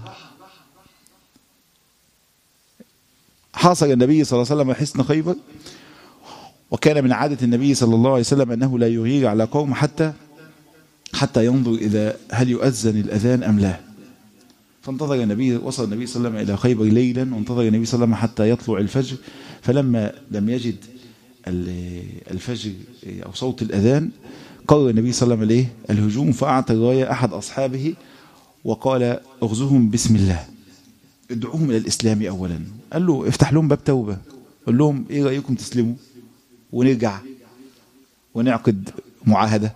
حاصر النبي صلى الله عليه وسلم حصن خيبر وكان من عادة النبي صلى الله عليه وسلم أنه لا يغير على قوم حتى حتى ينظر إذا هل يؤذن الأذان أم لا فانتظر النبي وصل النبي صلى الله عليه وسلم إلى خيبر ليلا وانتظر النبي صلى الله عليه وسلم حتى يطلع الفجر فلما لم يجد ال- الفجر أو صوت الأذان قرر النبي صلى الله عليه وسلم عليه الهجوم فأعطى الراية أحد أصحابه وقال اغزوهم بسم الله ادعوهم إلى الإسلام أولا قال له افتح لهم باب توبة قال لهم إيه رأيكم تسلموا ونرجع ونعقد معاهدة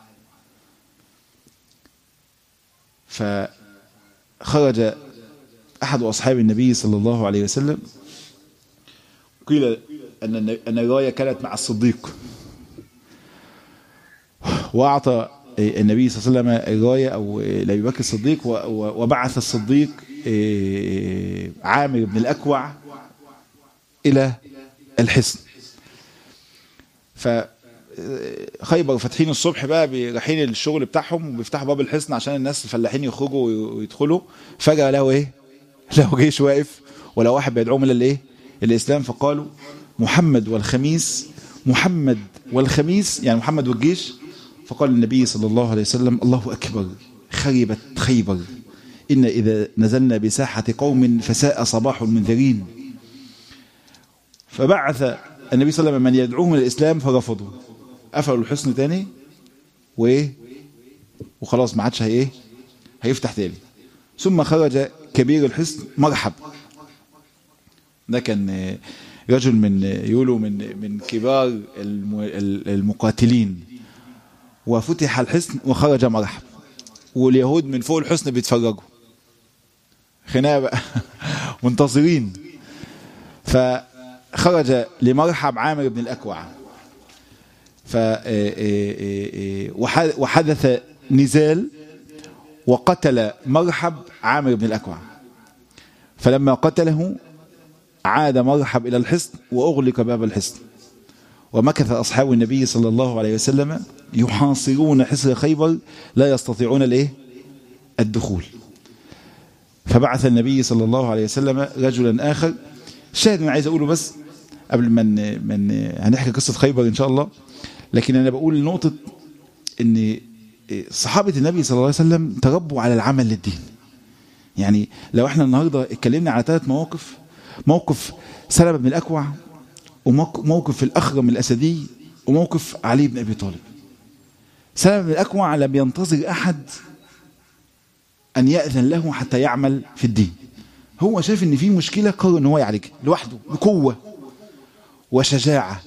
فخرج أحد أصحاب النبي صلى الله عليه وسلم قيل أن أن الراية كانت مع الصديق وأعطى النبي صلى الله عليه وسلم الراية أو لأبي بكر الصديق و- و- وبعث الصديق إيه، عامر بن الأكوع إلى الحصن فخيبر فاتحين الصبح بقى رايحين الشغل بتاعهم وبيفتحوا باب الحصن عشان الناس الفلاحين يخرجوا ويدخلوا فجأة لقوا ايه؟ لقوا جيش واقف ولا واحد بيدعوهم الى الايه؟ الاسلام فقالوا محمد والخميس محمد والخميس يعني محمد والجيش فقال النبي صلى الله عليه وسلم الله اكبر خربت خيبر ان اذا نزلنا بساحه قوم فساء صباح المنذرين فبعث النبي صلى الله عليه وسلم من يدعوهم الى الاسلام فرفضوا قفلوا الحصن تاني وايه وخلاص ما عادش هي ايه هيفتح تاني ثم خرج كبير الحصن مرحب ده كان آه، رجل من آه، يقولوا من من كبار الم- ال- المقاتلين وفتح الحصن وخرج مرحب واليهود من فوق الحصن بيتفرجوا خناقه بقى منتصرين فخرج لمرحب عامر بن الأكوع ف وح- وحدث نزال وقتل مرحب عامر بن الأكوع فلما قتله عاد مرحب إلى الحصن وأغلق باب الحصن ومكث أصحاب النبي صلى الله عليه وسلم يحاصرون حصن خيبر لا يستطيعون الايه الدخول فبعث النبي صلى الله عليه وسلم رجلا آخر شاهد انا عايز اقوله بس قبل ما من من هنحكي قصه خيبر ان شاء الله لكن انا بقول نقطه ان صحابه النبي صلى الله عليه وسلم تربوا على العمل للدين يعني لو احنا النهارده اتكلمنا على ثلاث مواقف موقف سلمة بن الاكوع وموقف الاخرم الاسدي وموقف علي بن ابي طالب سلمة بن الاكوع لم ينتظر احد ان ياذن له حتى يعمل في الدين هو شايف ان في مشكله قرر ان هو يعالجها لوحده بقوه وشجاعه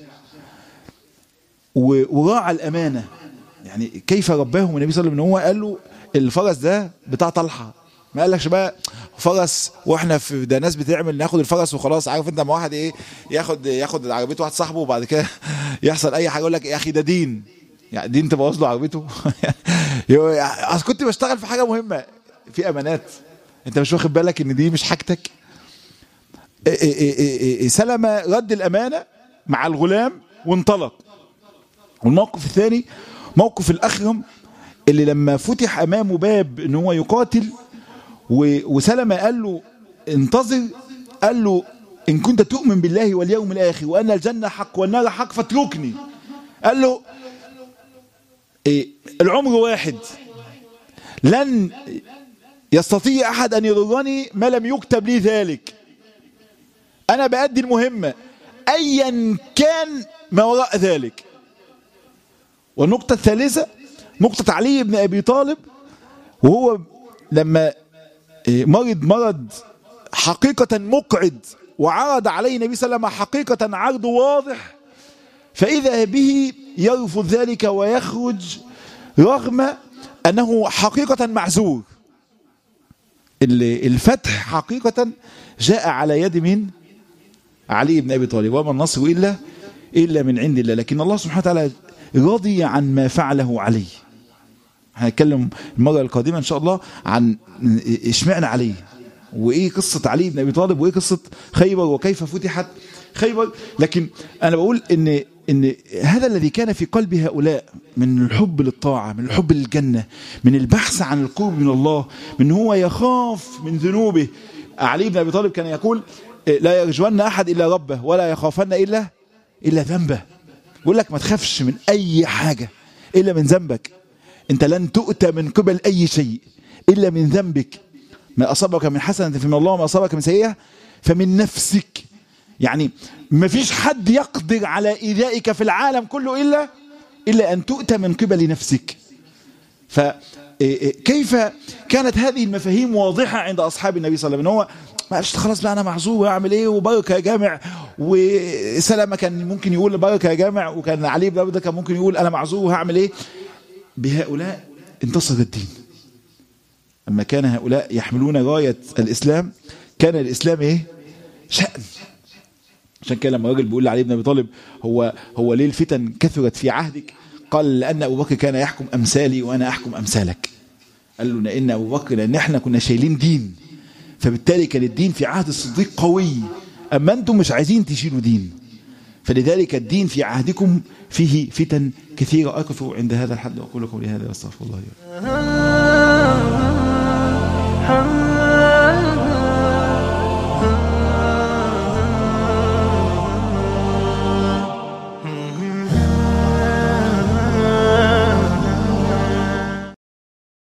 و- وراعى الامانه يعني كيف رباهم النبي صلى الله عليه وسلم ان هو قال له الفرس ده بتاع طلحه ما قالكش بقى فرس واحنا في ده ناس بتعمل ناخد الفرس وخلاص عارف انت ما واحد ايه ياخد ياخد عربيه واحد صاحبه وبعد كده يحصل اي حاجه يقول لك يا اخي ده دين يعني دين تبوظ له عربيته يقول- اصل كنت بشتغل في حاجه مهمه في امانات انت مش واخد بالك ان دي مش حاجتك إيه إيه إيه إيه إيه سلمة رد الامانه مع الغلام وانطلق والموقف الثاني موقف الاخرم اللي لما فتح امامه باب ان هو يقاتل و- وسلمة قال له انتظر قال له إن كنت تؤمن بالله واليوم الآخر وأن الجنة حق والنار حق فاتركني قال له إيه العمر واحد لن يستطيع أحد أن يضرني ما لم يكتب لي ذلك أنا بأدي المهمة أيا كان ما وراء ذلك والنقطة الثالثة نقطة علي بن أبي طالب وهو لما مرض مرض حقيقة مقعد وعرض عليه النبي صلى الله عليه وسلم حقيقة عرض واضح فإذا به يرفض ذلك ويخرج رغم أنه حقيقة معذور الفتح حقيقة جاء على يد من علي بن أبي طالب وما النصر إلا إلا من عند الله لكن الله سبحانه وتعالى رضي عن ما فعله علي هنتكلم المرة القادمة إن شاء الله عن اشمعنى علي وإيه قصة علي بن أبي طالب وإيه قصة خيبر وكيف فتحت خيبر لكن أنا بقول إن إن هذا الذي كان في قلب هؤلاء من الحب للطاعة من الحب للجنة من البحث عن القرب من الله من هو يخاف من ذنوبه علي بن أبي طالب كان يقول لا يرجون أحد إلا ربه ولا يخافن إلا إلا ذنبه بقول لك ما تخافش من أي حاجة إلا من ذنبك أنت لن تؤتى من قبل أي شيء إلا من ذنبك ما أصابك من حسنة فمن الله وما أصابك من سيئة فمن نفسك يعني ما فيش حد يقدر على إيذائك في العالم كله إلا إلا أن تؤتى من قبل نفسك فكيف كانت هذه المفاهيم واضحة عند أصحاب النبي صلى الله عليه وسلم هو معلش خلاص بقى أنا معذور أعمل إيه وبركة يا جامع وسلامة كان ممكن يقول بركة يا جامع وكان علي بن أبي كان ممكن يقول أنا معذور هعمل إيه بهؤلاء انتصر الدين لما كان هؤلاء يحملون راية الإسلام كان الإسلام إيه شأن عشان كده لما الراجل بيقول لعلي بن ابي طالب هو هو ليه الفتن كثرت في عهدك قال لان ابو بكر كان يحكم امثالي وانا احكم امثالك قال له لان ابو بكر لان احنا كنا شايلين دين فبالتالي كان الدين في عهد الصديق قوي اما انتم مش عايزين تشيلوا دين فلذلك الدين في عهدكم فيه فتن كثيره اقف عند هذا الحد واقول قولي هذا واستغفر الله